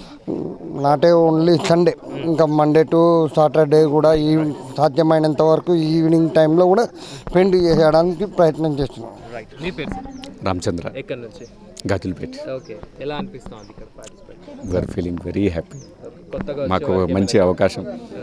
[SPEAKER 19] నాటే ఓన్లీ సండే ఇంకా మండే టు సాటర్డే కూడా ఈ సాధ్యమైనంత వరకు ఈవినింగ్ టైంలో కూడా స్పెండ్ చేయడానికి ప్రయత్నం చేస్తున్నాం
[SPEAKER 1] రైట్ మీ పేరు
[SPEAKER 21] రామచంద్ర
[SPEAKER 1] ఎక్కడి నుంచి
[SPEAKER 21] గాజులపేట్
[SPEAKER 1] ఓకే ఎలా అనిపిస్తుంది ఇక్కడ participate
[SPEAKER 21] we are feeling very happy
[SPEAKER 1] కొత్తగా
[SPEAKER 21] మాకు
[SPEAKER 1] వచ్చే
[SPEAKER 21] మంచి
[SPEAKER 1] వాళ్ళకి
[SPEAKER 21] అవకాశం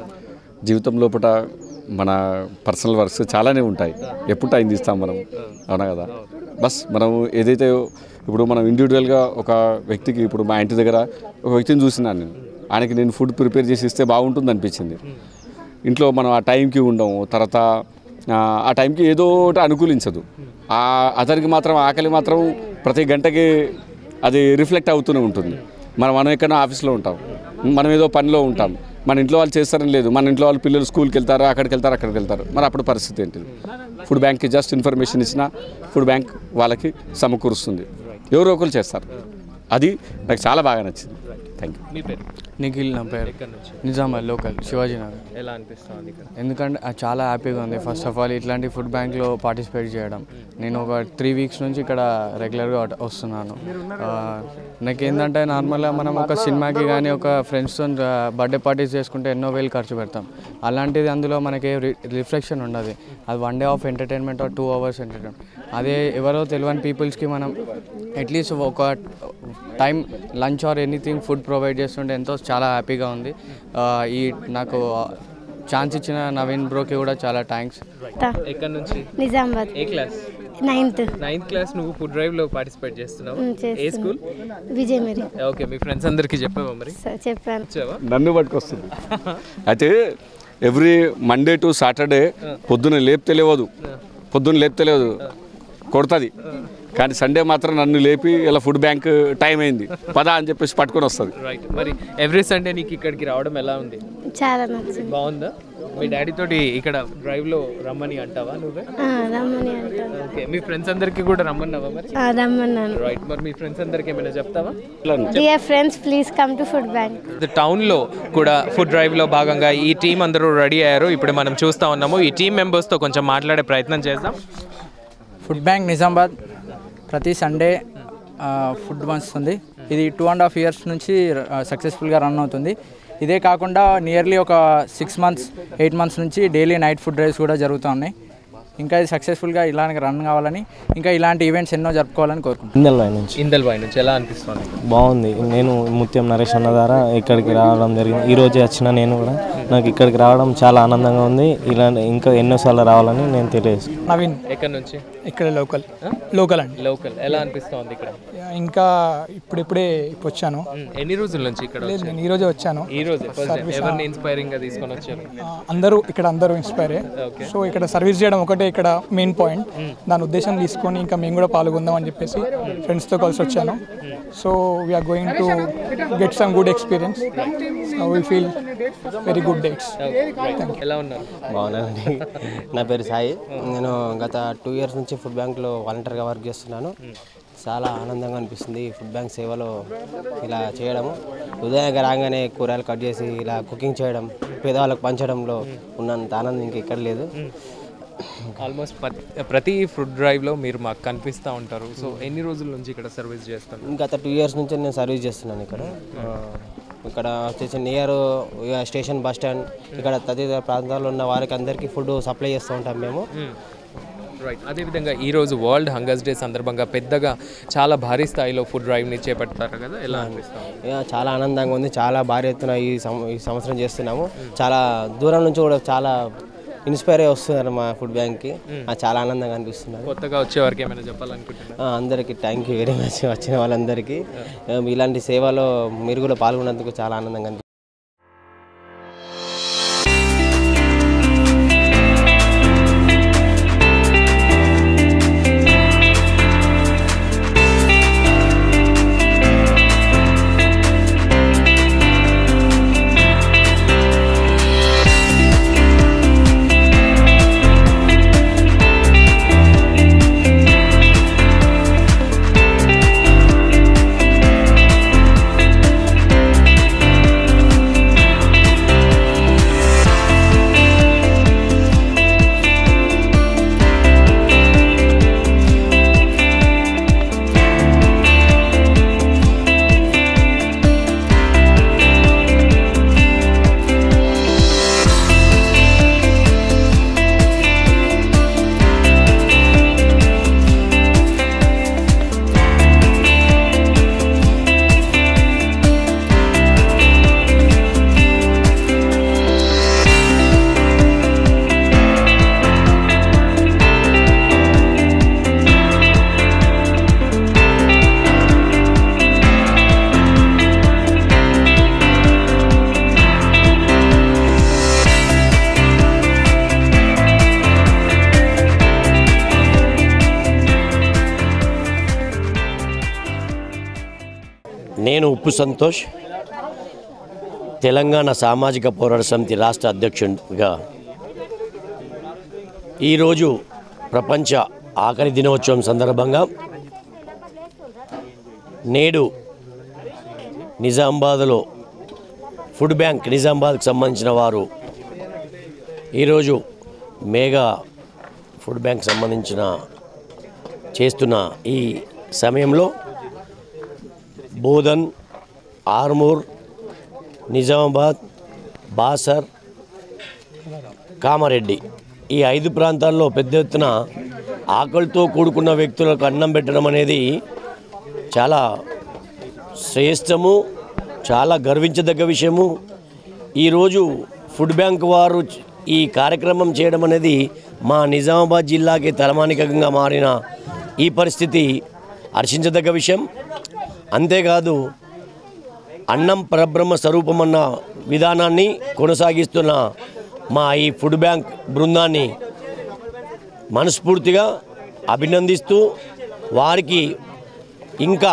[SPEAKER 21] జీవితం లోపల మన పర్సనల్ వర్క్స్ చాలానే ఉంటాయి ఎప్పుడు టైం తీస్తాం మనం అవునా కదా బస్ మనం ఏదైతే ఇప్పుడు మనం ఇండివిజువల్గా ఒక వ్యక్తికి ఇప్పుడు మా ఇంటి దగ్గర ఒక వ్యక్తిని చూసినాను నేను ఆయనకి నేను ఫుడ్ ప్రిపేర్ చేసి ఇస్తే బాగుంటుంది అనిపించింది ఇంట్లో మనం ఆ టైంకి ఉండము తర్వాత ఆ, ఆ టైంకి ఏదో ఒకటి అనుకూలించదు ఆ అతనికి మాత్రం ఆకలి మాత్రం ప్రతి గంటకి అది రిఫ్లెక్ట్ అవుతూనే ఉంటుంది మనం మనం ఎక్కడో ఆఫీస్లో ఉంటాం మనం ఏదో పనిలో ఉంటాం మన ఇంట్లో వాళ్ళు చేస్తారని లేదు మన ఇంట్లో వాళ్ళు పిల్లలు స్కూల్కి వెళ్తారు అక్కడికి వెళ్తారు అక్కడికి వెళ్తారు మరి అప్పుడు పరిస్థితి ఏంటిది ఫుడ్ బ్యాంక్కి జస్ట్ ఇన్ఫర్మేషన్ ఇచ్చినా ఫుడ్ బ్యాంక్ వాళ్ళకి సమకూరుస్తుంది ఎవరో ఒకరు చేస్తారు అది నాకు చాలా బాగా నచ్చింది థ్యాంక్ యూ
[SPEAKER 1] మీ పేరు
[SPEAKER 25] నిఖిల్ నా పేరు
[SPEAKER 1] ఎక్కడి నుంచి
[SPEAKER 25] నిజామాబాద్ లోకల్ శివాజీ నగర్
[SPEAKER 1] ఎలా అనిపిస్తుంది ఇక్కడ
[SPEAKER 25] ఎందుకంటే అది చాలా హ్యాపీగా ఉంది ఫస్ట్ ఆఫ్ ఆల్ ఇట్లాంటి ఫుడ్ బ్యాంక్లో పార్టిసిపేట్ చేయడం నేను ఒక త్రీ వీక్స్ నుంచి ఇక్కడ రెగ్యులర్గా వస్తున్నాను ఆ, నాకేంటంటే నార్మల్గా మనం ఒక సినిమాకి కానీ ఒక ఫ్రెండ్స్తో బర్త్డే పార్టీస్ చేసుకుంటే ఎన్నో వేలు ఖర్చు పెడతాం అలాంటిది అందులో మనకి రిఫ్లెక్షన్ ఉండదు అది one day of entertainment or two hours entertainment అదే ఎవరో తెలియని పీపుల్స్కి మనం అట్లీస్ట్ ఒక time lunch or anything food provide చేస్తుంటే ఎంతో చాలా హ్యాపీగా ఉంది ఆ, ఈ నాకు ఛాన్స్ ఇచ్చిన నవీన్ బ్రోకి కూడా చాలా థ్యాంక్స్
[SPEAKER 1] ఎక్కడి నుంచి
[SPEAKER 26] నిజామాబాద్
[SPEAKER 1] ఏ క్లాస్
[SPEAKER 26] నైన్త్
[SPEAKER 1] నైన్త్ క్లాస్ నువ్వు ఫుడ్ డ్రైవ్ లో పార్టిసిపేట్ చేస్తున్నావు
[SPEAKER 26] ఉమ్,
[SPEAKER 1] ఏ
[SPEAKER 26] చేస్తున్నా.
[SPEAKER 1] స్కూల్
[SPEAKER 26] విజయ్ మరి
[SPEAKER 1] ఓకే మీ ఫ్రెండ్స్ అందరికి చెప్పావా మరి
[SPEAKER 26] స- చెప్పాను
[SPEAKER 1] వచ్చావా
[SPEAKER 21] నన్ను పట్టుకొస్తుంది అయితే ఎవ్రీ మండే టు సాటర్డే పొద్దున లేపితే లేవదు పొద్దున్న లేపితే లేవదు కొడుతుంది కానీ సండే మాత్రం నన్ను లేపి ఇలా ఫుడ్ బ్యాంక్ టైం అయింది పదా అని చెప్పేసి పట్టుకొని వస్తుంది
[SPEAKER 1] రైట్ మరి ఎవ్రీ సండే నీకు ఇక్కడికి రావడం ఎలా ఉంది
[SPEAKER 26] చాలా నచ్చింది
[SPEAKER 1] బాగుందా మీ డాడీ తోటి ఇక్కడ డ్రైవ్ లో రమ్మని అంటావా నువ్వే
[SPEAKER 26] ఆ, రమ్మని అంటాను
[SPEAKER 1] ఓకే మీ ఫ్రెండ్స్ అందరికి కూడా రమ్మన్నావా మరి
[SPEAKER 26] ఆ, రమ్మన్నాను
[SPEAKER 1] రైట్ మరి మీ ఫ్రెండ్స్ అందరికి ఏమైనా చెప్తావా
[SPEAKER 26] dear friends please come to food bank
[SPEAKER 1] టౌన్లో కూడా ఫుడ్ డ్రైవ్లో భాగంగా ఈ టీం అందరూ రెడీ అయ్యారు ఇప్పుడు మనం చూస్తూ ఉన్నాము ఈ టీం మెంబర్స్తో కొంచెం మాట్లాడే ప్రయత్నం చేద్దాం
[SPEAKER 27] ఫుడ్ బ్యాంక్ నిజామాబాద్ ప్రతి సండే ఆ, ఫుడ్ వస్తుంది ఇది టూ అండ్ హాఫ్ ఇయర్స్ నుంచి సక్సెస్ఫుల్గా రన్ అవుతుంది ఇదే కాకుండా నియర్లీ ఒక సిక్స్ మంత్స్ ఎయిట్ మంత్స్ నుంచి డైలీ నైట్ ఫుడ్ డ్రైవ్స్ కూడా జరుగుతూ ఉన్నాయి ఇంకా ఇది సక్సెస్ఫుల్గా ఇలానే రన్ కావాలని ఇంకా ఇలాంటి ఈవెంట్స్ ఎన్నో జరుపుకోవాలని కోరుకుంటున్నాను
[SPEAKER 4] ఇందల్వాయి నుంచి
[SPEAKER 1] ఇందల్వాయి నుంచి ఎలా అనిపిస్తుంది
[SPEAKER 4] బాగుంది నేను ముత్యం నరేష్ అన్న ద్వారా ఇక్కడికి రావడం జరిగింది ఈ రోజే వచ్చిన నేను కూడా నాకు ఇక్కడికి రావడం చాలా ఆనందంగా ఉంది ఇలా ఇంకా ఎన్నోసార్లు రావాలని నేను తెలియజేస్తున్నాను
[SPEAKER 28] నవీన్
[SPEAKER 1] ఎక్కడి నుంచి
[SPEAKER 28] ఇక్కడ లోకల్ లోకల్ అండి
[SPEAKER 1] లోకల్ ఎలా అనిపిస్తుంది ఇక్కడ
[SPEAKER 28] ఇంకా ఇప్పుడిప్పుడే ఇప్పుడు వచ్చాను
[SPEAKER 1] ఎన్ని రోజుల నుంచి ఇక్కడ
[SPEAKER 28] లేదు
[SPEAKER 1] వచ్చారు?
[SPEAKER 28] నేను ఈ రోజే వచ్చాను
[SPEAKER 1] ఈ రోజే ఫస్ట్ టైం
[SPEAKER 28] సర్వీస్,
[SPEAKER 1] ఎవరిని
[SPEAKER 28] ఆ,
[SPEAKER 1] ఇన్స్పైరింగ్ గా తీసుకొని వచ్చారు
[SPEAKER 28] ఆ, అందరూ ఇక్కడ అందరూ ఇన్స్పైరే
[SPEAKER 1] Okay.
[SPEAKER 28] సో ఇక్కడ సర్వీస్ చేయడం ఒకటే ఇక్కడ మెయిన్ పాయింట్ దాని ఉద్దేశం తీసుకొని ఇంకా మేము కూడా పాల్గొందాం అని చెప్పేసి ఫ్రెండ్స్తో కలిసి వచ్చాను so we are going to get some good experience we feel very good డేట్స్
[SPEAKER 1] ఎలా ఉన్నారు
[SPEAKER 29] బాగున్నానండి నా పేరు సాయి నేను గత టూ ఇయర్స్ నుంచి ఫుడ్ బ్యాంక్లో వాలంటీర్గా వర్క్ చేస్తున్నాను చాలా ఆనందంగా అనిపిస్తుంది ఈ ఫుడ్ బ్యాంక్ సేవలో ఇలా చేయడము ఉదయం రాగానే కూరగాయలు కట్ చేసి ఇలా కుకింగ్ చేయడం పేదవాళ్ళకు పంచడంలో ఉన్నంత ఆనందం ఇంకా ఎక్కడ లేదు
[SPEAKER 1] ఆల్మోస్ట్ ప్రతి ఫుడ్ డ్రైవ్ లో మీరు మాకు కనిపిస్తూ ఉంటారు సో ఎన్ని రోజుల నుంచి ఇక్కడ సర్వీస్ చేస్తారు
[SPEAKER 29] గత టూ ఇయర్స్ నుంచి నేను సర్వీస్ చేస్తున్నాను ఇక్కడ ఆ, ఇక్కడ వచ్చేసి నియర్ స్టేషన్ బస్ స్టాండ్ ఇక్కడ తదితర ప్రాంతాల్లో ఉన్న వారికి అందరికీ ఫుడ్ సప్లై చేస్తూ ఉంటాం మేము
[SPEAKER 1] రైట్ అదేవిధంగా ఈరోజు వరల్డ్ హంగర్స్ డే సందర్భంగా పెద్దగా చాలా భారీ స్థాయిలో ఫుడ్ డ్రైవ్ని చేపడతారు కదా ఎలా అనిపిస్తుంది
[SPEAKER 29] ఇక చాలా ఆనందంగా ఉంది చాలా భారీ ఎత్తున ఈ సం- ఈ సంవత్సరం చేస్తున్నాము చాలా దూరం నుంచి కూడా చాలా ఇన్స్పైర్ అయ్యి వస్తున్నారు మా ఫుడ్ బ్యాంక్కి నాకు చాలా ఆనందంగా అనిపిస్తున్నారు
[SPEAKER 1] కొత్తగా వచ్చే వారికి ఏమైనా చెప్పాలనుకుంటున్నారు
[SPEAKER 29] ఆ, అందరికీ థ్యాంక్ యూ వెరీ మచ్ వచ్చిన వాళ్ళందరికీ ఆ, ఇలాంటి సేవలో మీరు కూడా పాల్గొన్నందుకు చాలా ఆనందంగా అనిపిస్తుంది
[SPEAKER 2] నేను ఉప్పు సంతోష్ తెలంగాణ సామాజిక పోరాట సమితి రాష్ట్ర అధ్యక్షుడిగా ఈరోజు ప్రపంచ ఆఖరి దినోత్సవం సందర్భంగా నేడు నిజామాబాద్లో ఫుడ్ బ్యాంక్ నిజామాబాద్కి సంబంధించిన వారు ఈరోజు మేఘా ఫుడ్ బ్యాంక్ సంబంధించిన చేస్తున్న ఈ సమయంలో బోధన్ ఆర్మూర్ నిజామాబాద్ బాసర్ కామారెడ్డి ఈ ఐదు ప్రాంతాల్లో పెద్ద ఎత్తున ఆకలితో కూడుకున్న వ్యక్తులకు అన్నం పెట్టడం అనేది చాలా శ్రేష్టము చాలా గర్వించదగ్గ విషయము ఈరోజు ఫుడ్ బ్యాంక్ వారు ఈ కార్యక్రమం చేయడం అనేది మా నిజామాబాద్ జిల్లాకి తలమానికంగా మారిన ఈ పరిస్థితి హర్షించదగ్గ విషయం అంతేకాదు అన్నం పరబ్రహ్మ స్వరూపం అన్న విధానాన్ని కొనసాగిస్తున్న మా ఈ ఫుడ్ బ్యాంక్ బృందాన్ని మనస్ఫూర్తిగా అభినందిస్తూ వారికి ఇంకా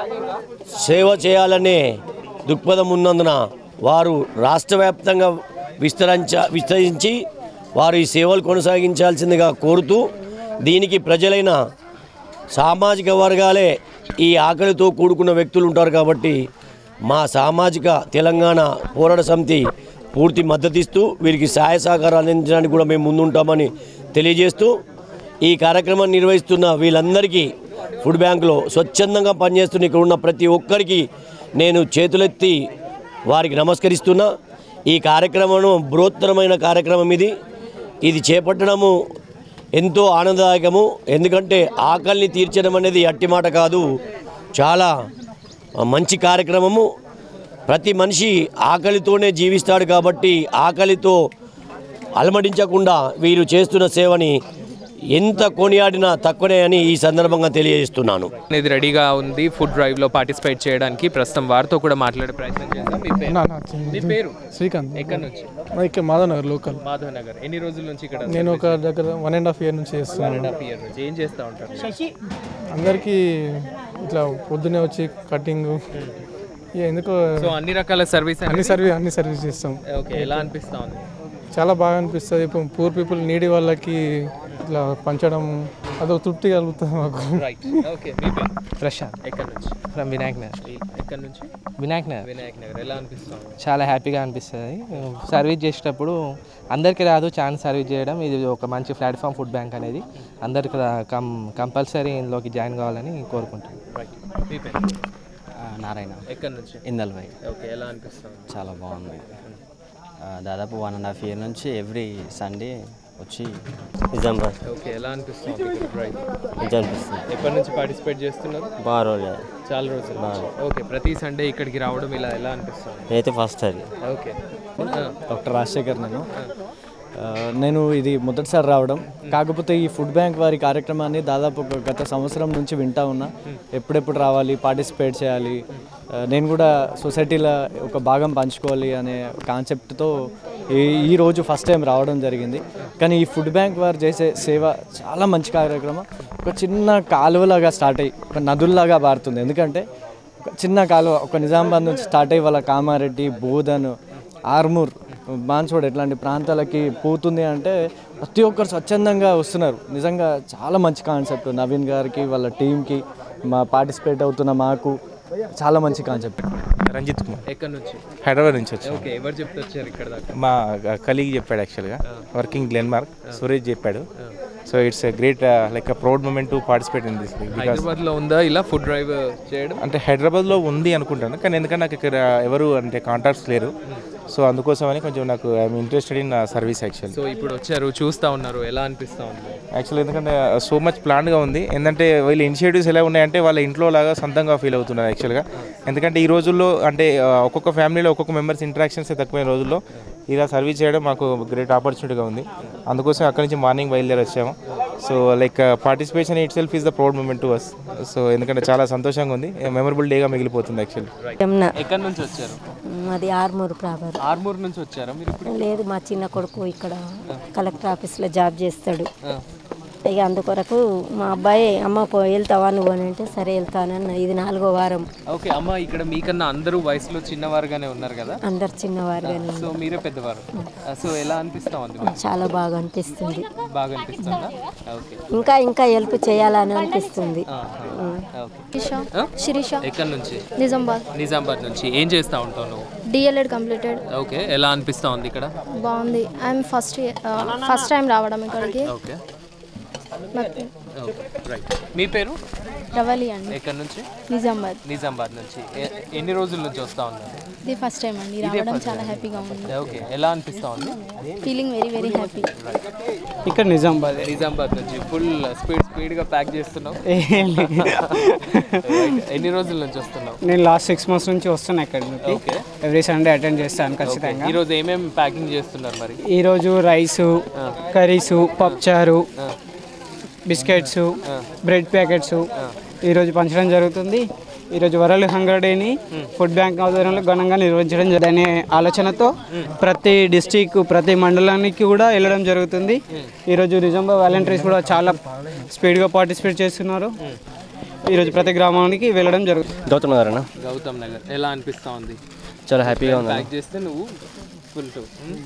[SPEAKER 2] సేవ చేయాలనే దృక్పథం ఉన్నందున వారు రాష్ట్ర వ్యాప్తంగా విస్తరించ విస్తరించి వారు ఈ సేవలు కొనసాగించాల్సిందిగా కోరుతూ దీనికి ప్రజలైన సామాజిక వర్గాలే ఈ ఆకలితో కూడుకున్న వ్యక్తులు ఉంటారు కాబట్టి మా సామాజిక తెలంగాణ పోరాట సమితి పూర్తి మద్దతిస్తూ వీరికి సహాయ సహకారాలు అందించడానికి కూడా మేము ముందుంటామని తెలియజేస్తూ ఈ కార్యక్రమాన్ని నిర్వహిస్తున్న వీళ్ళందరికీ ఫుడ్ బ్యాంకులో స్వచ్ఛందంగా పనిచేస్తున్న ఇక్కడ ఉన్న ప్రతి ఒక్కరికి నేను చేతులెత్తి వారికి నమస్కరిస్తున్నా ఈ కార్యక్రమం బృహత్తరమైన కార్యక్రమం ఇది ఇది చేపట్టడము ఎంతో ఆనందదాయకము ఎందుకంటే ఆకలిని తీర్చడం అనేది అట్టి మాట కాదు చాలా మంచి కార్యక్రమము ప్రతి మనిషి ఆకలితోనే జీవిస్తాడు కాబట్టి ఆకలితో అలమడించకుండా వీరు చేస్తున్న సేవని ఎంత కొనియాడినా తక్కువనే అని ఈ సందర్భంగా తెలియజేస్తున్నాను
[SPEAKER 1] ఇది రెడీగా ఉంది ఫుడ్ డ్రైవ్ లో పార్టిసిపేట్ చేయడానికి ప్రస్తుతం వారితో కూడా మాట్లాడే ప్రయత్నం చేద్దాం మీ పేరు
[SPEAKER 28] నా- నా చిన్న-
[SPEAKER 1] మీ పేరు
[SPEAKER 28] శ్రీకాంత్
[SPEAKER 1] ఎక్కడి నుంచి
[SPEAKER 28] మా ఇక్కడ మాధవ్ నగర్ లోకల్
[SPEAKER 1] మాధవ్ నగర్ ఎన్ని రోజుల నుంచి ఇక్కడ
[SPEAKER 28] నేను ఒక దగ్గర వన్ అండ్ హాఫ్ ఇయర్ నుంచి
[SPEAKER 1] వన్ అండ్
[SPEAKER 28] చేస్తున్నాను
[SPEAKER 1] హాఫ్ ఇయర్ నుంచి ఏం చేస్తూ ఉంటారు
[SPEAKER 28] అందరికీ ఇట్లా పొద్దునే వచ్చి కటింగ్ ఇక ఎందుకో
[SPEAKER 1] సో అన్ని రకాల సర్వీస్
[SPEAKER 28] అన్ని సర్వీస్ అన్ని సర్వీస్ చేస్తాం
[SPEAKER 1] ఓకే ఎలా అనిపిస్తా ఉంది
[SPEAKER 28] చాలా బాగా అనిపిస్తుంది ఇప్పుడు పూర్ పీపుల్ నీడి వాళ్ళకి ఇట్లా పంచడం అదొక తృప్తి కలుగుతుంది మాకు
[SPEAKER 1] రైట్ ఓకే మీ పేరు
[SPEAKER 5] ప్రశాంత్
[SPEAKER 1] ఎక్కడి నుంచి
[SPEAKER 5] ఫ్రమ్ వినాయక్ నగర్
[SPEAKER 1] ఎక్కడి నుంచి
[SPEAKER 5] వినాయక్ నగర్
[SPEAKER 1] వినాయక్ నగర్ ఎలా అనిపిస్తుంది
[SPEAKER 5] చాలా హ్యాపీగా అనిపిస్తుంది సర్వీస్ చేసేటప్పుడు అందరికీ రాదు ఛాన్స్ సర్వీస్ చేయడం ఇది ఒక మంచి ప్లాట్ఫామ్ ఫుడ్ బ్యాంక్ అనేది అందరికి రా- కం కంపల్సరీ ఇందులోకి జాయిన్ కావాలని కోరుకుంటున్నాను
[SPEAKER 1] రైట్ మీ పేరు
[SPEAKER 6] నారాయణ
[SPEAKER 1] ఎక్కడి నుంచి
[SPEAKER 6] ఇందల్వై
[SPEAKER 1] ఓకే ఎలా అనిపిస్తుంది
[SPEAKER 6] చాలా బాగుంది ఆ, దాదాపు వన్ అండ్ హాఫ్ ఇయర్ నుంచి ఎవ్రీ సండే వచ్చి నిజామాబాద్
[SPEAKER 1] ఓకే ఎలా అనిపిస్తుంది ఇక్కడ డ్రైవ్
[SPEAKER 6] మంచిగా అనిపిస్తుంది
[SPEAKER 1] ఎప్పటి నుంచి పార్టిసిపేట్ చేస్తున్నారు
[SPEAKER 6] బాగా రోజులు
[SPEAKER 1] చాలా రోజులు
[SPEAKER 6] బాగా.
[SPEAKER 1] ఓకే ప్రతి సండే ఇక్కడికి రావడం ఇలా ఎలా అనిపిస్తుంది
[SPEAKER 6] నేనైతే ఫస్ట్ అది
[SPEAKER 1] ఓకే
[SPEAKER 7] డాక్టర్ రాజశేఖర్ నేను ఆ, నేను ఇది మొదటిసారి రావడం కాకపోతే ఈ ఫుడ్ బ్యాంక్ వారి కార్యక్రమాన్ని దాదాపు ఒక గత సంవత్సరం నుంచి వింటా ఉన్నా ఎప్పుడెప్పుడు రావాలి పార్టిసిపేట్ చేయాలి ఆ, నేను కూడా సొసైటీలో ఒక భాగం పంచుకోవాలి అనే కాన్సెప్ట్తో ఈ ఈ రోజు ఫస్ట్ టైం రావడం జరిగింది కానీ ఈ ఫుడ్ బ్యాంక్ వారు చేసే సేవ చాలా మంచి కార్యక్రమం ఒక చిన్న కాలువలాగా స్టార్ట్ అయ్యి ఒక నదుల్లాగా పారుతుంది ఎందుకంటే ఒక చిన్న కాలువ ఒక నిజామాబాద్ నుంచి స్టార్ట్ అయ్యి వాళ్ళ కామారెడ్డి బోధన్ ఆర్మూర్ బాన్సోడ్ ఇట్లాంటి ప్రాంతాలకి పోతుంది అంటే ప్రతి ఒక్కరు స్వచ్ఛందంగా వస్తున్నారు నిజంగా చాలా మంచి కాన్సెప్ట్ నవీన్ గారికి వాళ్ళ టీంకి మా పార్టిసిపేట్ అవుతున్న మాకు చాలా మంచి కాన్సెప్ట్
[SPEAKER 8] రంజిత్ కుమార్
[SPEAKER 1] ఎక్కడి నుంచి
[SPEAKER 8] హైదరాబాద్ నుంచి వచ్చాను
[SPEAKER 1] ఓకే ఎవరు చెప్తే వచ్చారు ఇక్కడ దాకా
[SPEAKER 8] మా కలీగ్ చెప్పాడు యాక్చువల్గా వర్కింగ్ గ్లెన్మార్క్ సురేష్ చెప్పాడు so it's great like a proud moment to participate in this because
[SPEAKER 1] హైదరాబాద్లో ఉందా ఇలా ఫుడ్ డ్రైవ్ చేయడం
[SPEAKER 8] అంటే హైదరాబాద్లో ఉంది అనుకుంటాను కానీ ఎందుకంటే నాకు ఇక్కడ ఎవరు అంటే కాంటాక్ట్స్ లేరు సో అందుకోసమని కొంచెం నాకు I'm interested in service actual
[SPEAKER 1] so ఇప్పుడు వచ్చారు చూస్తా ఉన్నారు ఎలా అనిపిస్తా ఉంది
[SPEAKER 8] యాక్చువల్ ఎందుకంటే సో మచ్ ప్లాన్గా ఉంది ఏంటంటే వీళ్ళ ఇనిషియేటివ్స్ ఎలా ఉన్నాయంటే వాళ్ళ ఇంట్లో లాగా సొంతంగా ఫీల్ అవుతున్నారు యాక్చువల్గా ఎందుకంటే ఈ రోజుల్లో అంటే ఆ, ఒక్కొక్క ఫ్యామిలీలో ఒక్కొక్క మెంబర్స్ ఇంటరాక్షన్స్ తక్కువైన రోజుల్లో ఇలా సర్వీస్ చేయడం మాకు గ్రేట్ ఆపర్చునిటీగా ఉంది అందుకోసం అక్కడి నుంచి మార్నింగ్ బయలుదేరి వచ్చాము so like participation itself is the proud moment to us so ఎందుకంటే చాలా సంతోషంగా ఉంది మెమరబుల్ డేగా మిగిలిపోతుంది యాక్చువల్లీ
[SPEAKER 9] యమున.
[SPEAKER 1] ఎక్కడి నుంచి వచ్చారు
[SPEAKER 9] మాది ఆర్మూరు ప్రాపర్
[SPEAKER 1] ఆర్మూర్ నుంచి వచ్చారా మీరు ఇప్పుడు
[SPEAKER 9] లేదు మా చిన్న కొడుకు ఇక్కడ కలెక్టర్ ఆఫీస్లో జాబ్ చేస్తాడు
[SPEAKER 1] ఆ.
[SPEAKER 9] ఇక అందుకొరకు మా అబ్బాయి అమ్మ పో వెళ్తావా నువ్వు అని అంటే సరే వెళ్తానన్న ఇది నాలుగో వారం
[SPEAKER 1] ఓకే అమ్మ ఇక్కడ మీకన్నా అందరూ వయసులో చిన్నవారుగానే ఉన్నారు కదా
[SPEAKER 9] అందరు చిన్నవారుగానే
[SPEAKER 1] సో మీరే పెద్దవారు సో ఎలా అనిపిస్తా ఉంది మరి?
[SPEAKER 9] చాలా బాగా అనిపిస్తుంది
[SPEAKER 1] బాగా అనిపిస్తుందా ఓకే
[SPEAKER 9] ఇంకా ఇంకా హెల్ప్ చేయాలని అనిపిస్తుంది ఉం.
[SPEAKER 1] ఓకే
[SPEAKER 10] శిరీష
[SPEAKER 1] ఎక్కడి నుంచి
[SPEAKER 10] నిజామాబాద్
[SPEAKER 1] నిజామాబాద్ నుంచి ఏం చేస్తా ఉంటావు నువ్వు
[SPEAKER 10] డిఎల్ఎడ్ కంప్లీటెడ్
[SPEAKER 1] ఓకే ఎలా అనిపిస్తా ఉంది ఇక్కడ
[SPEAKER 10] బాగుంది ఐఎమ్ ఫస్ట్ ఫస్ట్ టైం రావడం ఇక్కడికి
[SPEAKER 1] ఓకే
[SPEAKER 10] నాకు
[SPEAKER 1] ఓకే రైట్ మీ పేరు
[SPEAKER 10] రవలి అండి
[SPEAKER 1] ఎక్కడి నుంచి
[SPEAKER 10] నిజామాబాద్
[SPEAKER 1] నిజామాబాద్ నుంచి ఎ- ఎన్ని రోజుల నుంచి వస్తా ఉన్నారు
[SPEAKER 10] ఇది ఫస్ట్ టైం అండి
[SPEAKER 1] ఇదే
[SPEAKER 10] రావడం
[SPEAKER 1] first
[SPEAKER 10] చాలా
[SPEAKER 1] time.
[SPEAKER 10] హ్యాపీగా ఉంది
[SPEAKER 1] ఓకే ఎలా అనిపిస్తా ఉంది
[SPEAKER 10] ఫీలింగ్ వెరీ వెరీ హ్యాపీ
[SPEAKER 7] ఇక్కడ నిజామాబాద్
[SPEAKER 1] నిజామాబాద్ నుంచి ఫుల్ స్పీడ్ స్పీడ్ గా ప్యాక్ చేస్తున్నావు Right. ఎన్ని రోజుల నుంచి వస్తున్నావు
[SPEAKER 12] నేను లాస్ట్ సిక్స్ మంత్స్ నుంచి వస్తున్నా ఇక్కడ నుంచి
[SPEAKER 1] ఓకే
[SPEAKER 12] ఎవ్రీ సండే అటెండ్ చేస్తాను ఖచ్చితంగా
[SPEAKER 1] ఈ రోజు ఏమేమి ప్యాకింగ్ చేస్తున్నారు మరి
[SPEAKER 12] ఈరోజు రైసు కర్రీసు పప్పుచారు బిస్కెట్స్ బ్రెడ్ ప్యాకెట్స్ ఈరోజు పంచడం జరుగుతుంది ఈరోజు వరల్డ్ హంగర్ డేని ఫుడ్ బ్యాంక్ ఆధ్వర్యంలో ఘనంగా నిర్వహించడం జరుగుతుంది అనే ఆలోచనతో ప్రతి డిస్టిక్ ప్రతి మండలానికి కూడా వెళ్ళడం జరుగుతుంది ఈరోజు నిజామాబాద్ వాలంటీర్స్ కూడా చాలా స్పీడ్గా పార్టిసిపేట్ చేస్తున్నారు ఈరోజు ప్రతి గ్రామానికి వెళ్ళడం జరుగుతుంది
[SPEAKER 6] గౌతమ్ నగర్ అన్న
[SPEAKER 1] గౌతమ్ నగర్ ఎలా అనిపిస్తా ఉంది
[SPEAKER 6] చాలా హ్యాపీగా ఉంది
[SPEAKER 1] ప్యాక్ చేస్తే నువ్వు ఫుల్ టు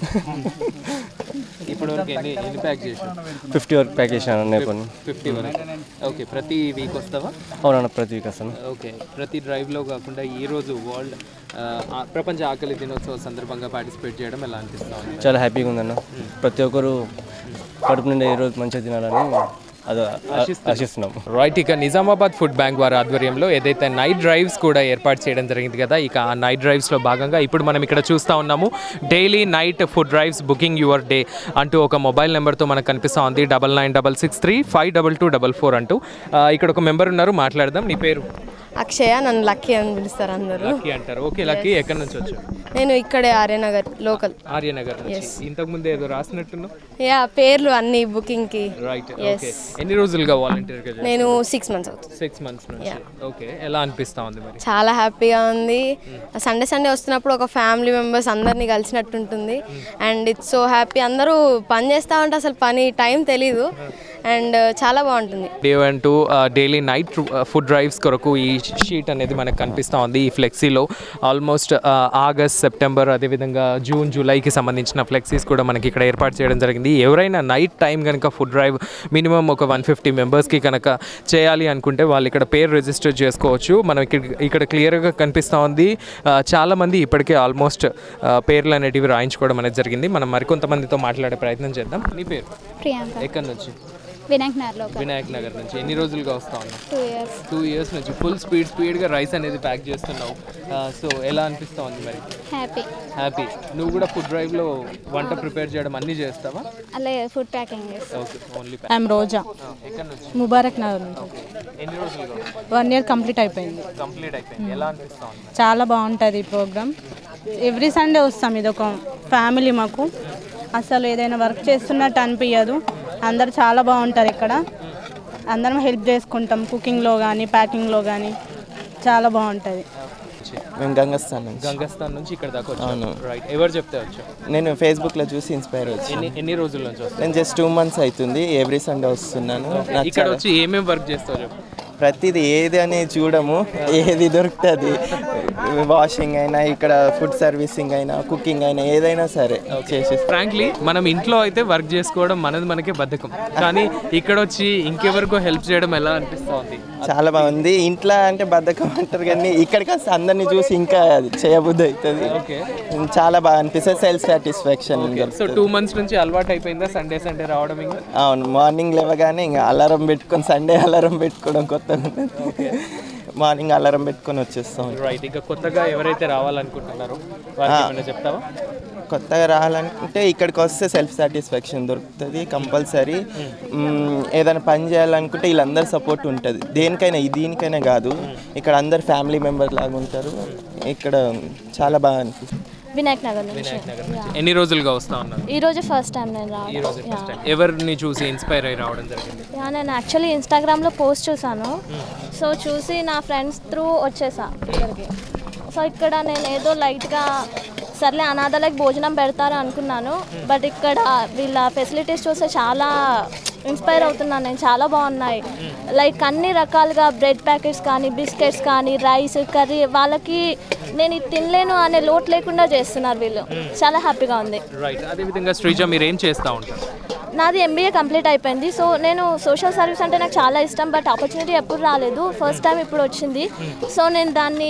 [SPEAKER 1] ఇప్పుడు వరకు ఎన్ని ఎన్ని ప్యాక్ చేసావు
[SPEAKER 6] ఫిఫ్టీ వరకు ప్యాక్ చేశాను అన్న కొన్ని
[SPEAKER 1] ఫిఫ్టీ వరకు ఓకే ప్రతి వీక్ వస్తావా
[SPEAKER 6] అవునన్న ప్రతి వీక్ వస్తాను
[SPEAKER 1] ఓకే ప్రతి డ్రైవ్లో కాకుండా ఈ రోజు వరల్డ్ ఆ, ప్రపంచ ఆకలి దినోత్సవ సందర్భంగా పార్టిసిపేట్ చేయడం ఎలా అనిపిస్తా ఉంది
[SPEAKER 6] చాలా హ్యాపీగా ఉందన్న ప్రతి ఒక్కరు కడుపు నిండా ఈ రోజు మంచిగా తినాలని అది ఆశిస్తున్నాం
[SPEAKER 1] రైట్ ఇక నిజామాబాద్ ఫుడ్ బ్యాంక్ వారి ఆధ్వర్యంలో ఏదైతే నైట్ డ్రైవ్స్ కూడా ఏర్పాటు చేయడం జరిగింది కదా ఇక ఆ నైట్ డ్రైవ్స్లో భాగంగా ఇప్పుడు మనం ఇక్కడ చూస్తూ ఉన్నాము daily night food drives booking your day అంటూ ఒక మొబైల్ నెంబర్తో మనకు కనిపిస్తూ ఉంది double nine double six three five double two double four అంటూ ఆ, ఇక్కడ ఒక మెంబర్ ఉన్నారు మాట్లాడదాం నీ పేరు
[SPEAKER 13] అక్షయ నన్ను లక్కీ అని పిలుస్తారు అందరూ
[SPEAKER 1] లక్కీ అంటారు ఓకే లక్కీ ఎక్కడి నుంచి వచ్చావు
[SPEAKER 13] నేను ఇక్కడే ఆర్యనగర్ లోకల్
[SPEAKER 1] ఆర్యనగర్ నుంచి
[SPEAKER 13] Yes.
[SPEAKER 1] ఇంతకు ముందే ఏదో రాసినట్టున్నావు
[SPEAKER 13] యా పేర్లు అన్ని బుకింగ్ కి
[SPEAKER 1] రైట్
[SPEAKER 13] Yes.
[SPEAKER 1] ఓకే ఎన్ని రోజులుగా వాలంటీర్గా
[SPEAKER 13] నేను సిక్స్ మంత్స్ అవుతుంది
[SPEAKER 1] సిక్స్ మంత్స్ నుంచి ఓకే ఎలా అనిపిస్తా ఉంది మరి
[SPEAKER 13] చాలా హ్యాపీగా ఉంది సండే సండే వస్తున్నప్పుడు ఒక ఫ్యామిలీ మెంబర్స్ అందరినీ కలిసినట్టు ఉంటుంది అండ్ ఇట్స్ సో హ్యాపీ అందరూ పని చేస్తా ఉంటే అసలు పని టైం తెలీదు అండ్ చాలా బాగుంటుంది
[SPEAKER 1] day one to daily night food drives కొరకు ఈ షీట్ అనేది మనకు కనిపిస్తూ ఉంది ఈ ఫ్లెక్సీలో ఆల్మోస్ట్ ఆగస్ట్ సెప్టెంబర్ అదేవిధంగా జూన్ జూలైకి సంబంధించిన ఫ్లెక్సీస్ కూడా మనకి ఇక్కడ ఏర్పాటు చేయడం జరిగింది ఎవరైనా నైట్ టైం కనుక ఫుడ్ డ్రైవ్ మినిమం ఒక వన్ ఫిఫ్టీ మెంబర్స్కి కనుక చేయాలి అనుకుంటే వాళ్ళు ఇక్కడ పేరు రిజిస్టర్ చేసుకోవచ్చు మనం ఇక్కడ ఇక్కడ క్లియర్గా కనిపిస్తూ ఉంది ఆ, చాలామంది ఇప్పటికే ఆల్మోస్ట్ పేర్లు అనేటివి రాయించుకోవడం అనేది జరిగింది మనం మరికొంతమందితో మాట్లాడే ప్రయత్నం చేద్దాం నీ పేరు
[SPEAKER 10] ప్రియాంక
[SPEAKER 1] ఎక్కడి నుంచి
[SPEAKER 11] వినాయక్ నగర్లో ఒక
[SPEAKER 1] వినాయక్ నగర్ నుంచి ఎన్ని రోజులుగా వస్తా ఉన్నావు
[SPEAKER 11] టూ ఇయర్స్
[SPEAKER 1] టూ ఇయర్స్ నుంచి ఫుల్ స్పీడ్ స్పీడ్గా రైస్ అనేది ప్యాక్ చేస్తున్నావు సో ఎలా అనిపిస్తా ఉంది మరి
[SPEAKER 11] హ్యాపీ
[SPEAKER 1] హ్యాపీ నువ్వు కూడా ఫుడ్ డ్రైవ్లో వంట ప్రిపేర్ చేయడం అన్నీ చేస్తావా
[SPEAKER 11] అలా ఫుడ్ ప్యాకింగ్ చేస్తాం
[SPEAKER 1] ఓకే ఓన్లీ
[SPEAKER 14] ఐఎమ్ రోజా
[SPEAKER 1] ఎక్కడి నుంచి
[SPEAKER 14] ముబారక్ నగర్ నుంచి
[SPEAKER 1] ఎన్ని రోజులుగా
[SPEAKER 14] వన్ ఇయర్ కంప్లీట్ అయిపోయింది
[SPEAKER 1] కంప్లీట్ అయిపోయింది ఎలా అనిపిస్తా ఉంది
[SPEAKER 14] చాలా బాగుంటుంది ఈ ప్రోగ్రామ్ ఎవ్రీ సండే వస్తాం ఇది ఒక ఫ్యామిలీ మాకు అసలు ఏదైనా వర్క్ చేస్తున్నట్టు అనిపించదు అందరు చాలా బాగుంటారు ఇక్కడ అందరం హెల్ప్ చేసుకుంటాం కుకింగ్లో కానీ ప్యాకింగ్లో కానీ చాలా బాగుంటుంది
[SPEAKER 15] మేము గంగస్థాన్ నుంచి
[SPEAKER 1] గంగస్థాన్ నుంచి ఇక్కడ దాకా
[SPEAKER 15] అవును.
[SPEAKER 1] వచ్చాను రైట్ ఎవరు చెప్తే వచ్చావు
[SPEAKER 15] నేను ఫేస్బుక్లో చూసి ఇన్స్పైర్ వచ్చి
[SPEAKER 1] ఎన్ని ఎన్ని రోజుల నుంచి వస్తావు
[SPEAKER 15] నేను జస్ట్ టూ మంత్స్ అవుతుంది ఎవ్రీ సండే వస్తున్నాను నాకు
[SPEAKER 1] ఇక్కడ
[SPEAKER 15] చాలా-
[SPEAKER 1] వచ్చి ఏమేమి వర్క్ చేస్తావు చెప్పు
[SPEAKER 15] ప్రతిదీ ఏది అని చూడము ఏది దొరుకుతుంది వాషింగ్ అయినా ఇక్కడ ఫుడ్ సర్వీసింగ్ అయినా కుకింగ్ అయినా ఏదైనా సరే చేసి
[SPEAKER 1] ఫ్రాంక్లీ మనం ఇంట్లో అయితే వర్క్ చేసుకోవడం మనది మనకే బద్ధకం కానీ ఇక్కడ వచ్చి ఇంకెవరికో హెల్ప్ చేయడం ఎలా అనిపిస్తా ఉంది
[SPEAKER 15] చాలా బాగుంది ఇంట్లో అంటే బద్ధకం అంటారు కానీ ఇక్కడికి వస్తే అందరినీ చూసి ఇంకా చేయబుద్ధి అవుతుంది చాలా బాగా అనిపిస్తుంది self satisfaction
[SPEAKER 1] so two months నుంచి అలవాటు అయిపోయిందా సండే సండే రావడం ఇంకా
[SPEAKER 15] అవును మార్నింగ్ లేవగానే ఇంకా అలారం పెట్టుకొని సండే అలారం పెట్టుకోవడం కొత్తగా ఉంటుంది మార్నింగ్ అలారం పెట్టుకొని వచ్చేస్తాం
[SPEAKER 1] రైట్ ఇంకా కొత్తగా ఎవరైతే రావాలనుకుంటున్నారో వారికి
[SPEAKER 15] ఆ.
[SPEAKER 1] ఏమైనా చెప్తావా
[SPEAKER 15] కొత్తగా రావాలనుకుంటే ఇక్కడికి వస్తే సెల్ఫ్ సాటిస్ఫాక్షన్ దొరుకుతుంది కంపల్సరీ ఏదైనా పని చేయాలనుకుంటే వీళ్ళందరి సపోర్ట్ ఉంటుంది దేనికైనా ఈ దీనికైనా కాదు ఇక్కడ అందరు ఫ్యామిలీ మెంబర్ లాగా ఉంటారు ఇక్కడ చాలా బాగా అనిపిస్తుంది
[SPEAKER 10] వినాయక్ నగర్ నుంచి
[SPEAKER 1] వినాయక్ నగర్ నుంచి ఎన్ని రోజులుగా వస్తా ఉన్నారు
[SPEAKER 10] ఈ రోజు ఫస్ట్ టైం నేను
[SPEAKER 1] ఈ రోజు
[SPEAKER 10] రావడం
[SPEAKER 1] ఫస్ట్ టైం ఎవరిని చూసి ఇన్స్పైర్ అయ్యి రావడం జరిగింది
[SPEAKER 10] యా నేను యాక్చువల్లీ ఇన్స్టాగ్రామ్లో పోస్ట్ చూసాను సో చూసి నా ఫ్రెండ్స్ త్రూ వచ్చేసా ఇక్కడికి సో ఇక్కడ నేను ఏదో లైట్గా సర్లే అనాథలకు భోజనం పెడతారు అనుకున్నాను బట్ ఇక్కడ వీళ్ళ ఫెసిలిటీస్ చూస్తే చాలా ఇన్స్పైర్ అవుతున్నాను నేను చాలా బాగున్నాయి లైక్ అన్ని రకాలుగా బ్రెడ్ ప్యాకెట్స్ కానీ బిస్కెట్స్ కానీ రైస్ కర్రీ వాళ్ళకి నేను ఇది తినలేను అనే లోటు లేకుండా చేస్తున్నారు వీళ్ళు చాలా హ్యాపీగా ఉంది
[SPEAKER 1] రైట్ అదేవిధంగా శ్రీజ మీరు ఏం చేస్తూ ఉంటారు
[SPEAKER 10] నాది ఎంబీఏ కంప్లీట్ అయిపోయింది సో నేను సోషల్ సర్వీస్ అంటే నాకు చాలా ఇష్టం బట్ ఆపర్చునిటీ ఎప్పుడు రాలేదు ఫస్ట్ టైం ఇప్పుడు వచ్చింది సో నేను దాన్ని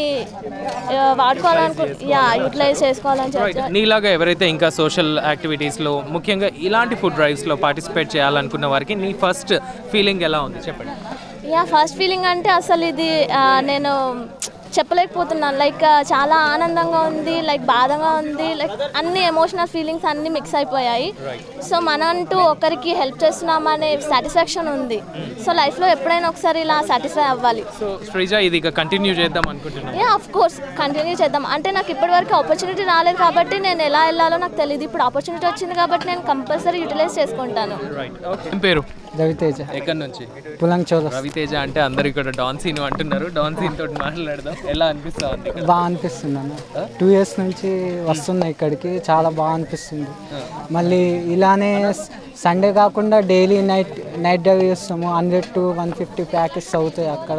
[SPEAKER 10] ఆ, వాడుకోవాలనుకు యా యూటిలైజ్ చేసుకోవాలని
[SPEAKER 1] రైట్
[SPEAKER 10] చెప్పి
[SPEAKER 1] నీలాగా ఎవరైతే ఇంకా సోషల్ యాక్టివిటీస్లో ముఖ్యంగా ఇలాంటి ఫుడ్ డ్రైవ్స్లో పార్టిసిపేట్ చేయాలనుకున్న వారికి నీ ఫస్ట్ ఫీలింగ్ ఎలా ఉంది చెప్పండి
[SPEAKER 10] యా ఫస్ట్ ఫీలింగ్ అంటే అసలు ఇది ఆ, నేను చెప్పలేకపోతున్నాను లైక్ చాలా ఆనందంగా ఉంది లైక్ బాధగా ఉంది లైక్ అన్ని ఎమోషనల్ ఫీలింగ్స్ అన్ని మిక్స్ అయిపోయాయి సో మన అంటూ ఒకరికి హెల్ప్ చేస్తున్నామనే సాటిస్ఫాక్షన్ ఉంది సో లైఫ్లో ఎప్పుడైనా ఒకసారి ఇలా సాటిస్ఫై అవ్వాలి
[SPEAKER 1] సో శ్రీజ ఇది ఇక కంటిన్యూ చేద్దాం అనుకుంటున్నాను
[SPEAKER 10] యా ఆఫ్ కోర్స్ కంటిన్యూ చేద్దాం అంటే నాకు ఇప్పటివరకు ఆపర్చునిటీ రాలేదు కాబట్టి నేను ఎలా వెళ్ళాలో నాకు తెలియదు ఇప్పుడు ఆపర్చునిటీ వచ్చింది కాబట్టి నేను కంపల్సరీ యూటిలైజ్ చేసుకుంటాను
[SPEAKER 1] రైట్ ఓకే ఏం పేరు
[SPEAKER 12] రవితేజ
[SPEAKER 1] ఎక్కడి నుంచి
[SPEAKER 12] పులంగ్ చౌరస్
[SPEAKER 1] రవితేజ అంటే అందరు ఇక్కడ డాన్ సీన్ అంటున్నారు డాన్ సీన్ తోటి మాట్లాడదాం ఎలా అనిపిస్తా ఉంది ఇక్కడ?
[SPEAKER 12] బాగా అనిపిస్తుంది అన్న టూ ఇయర్స్ నుంచి వస్తున్నా ఇక్కడికి చాలా బాగా అనిపిస్తుంది మళ్ళీ ఇలానే సండే కాకుండా డైలీ నైట్ నైట్ డ్రైవ్ చేస్తాము hundred to one fifty packets అవుతాయి అక్కడ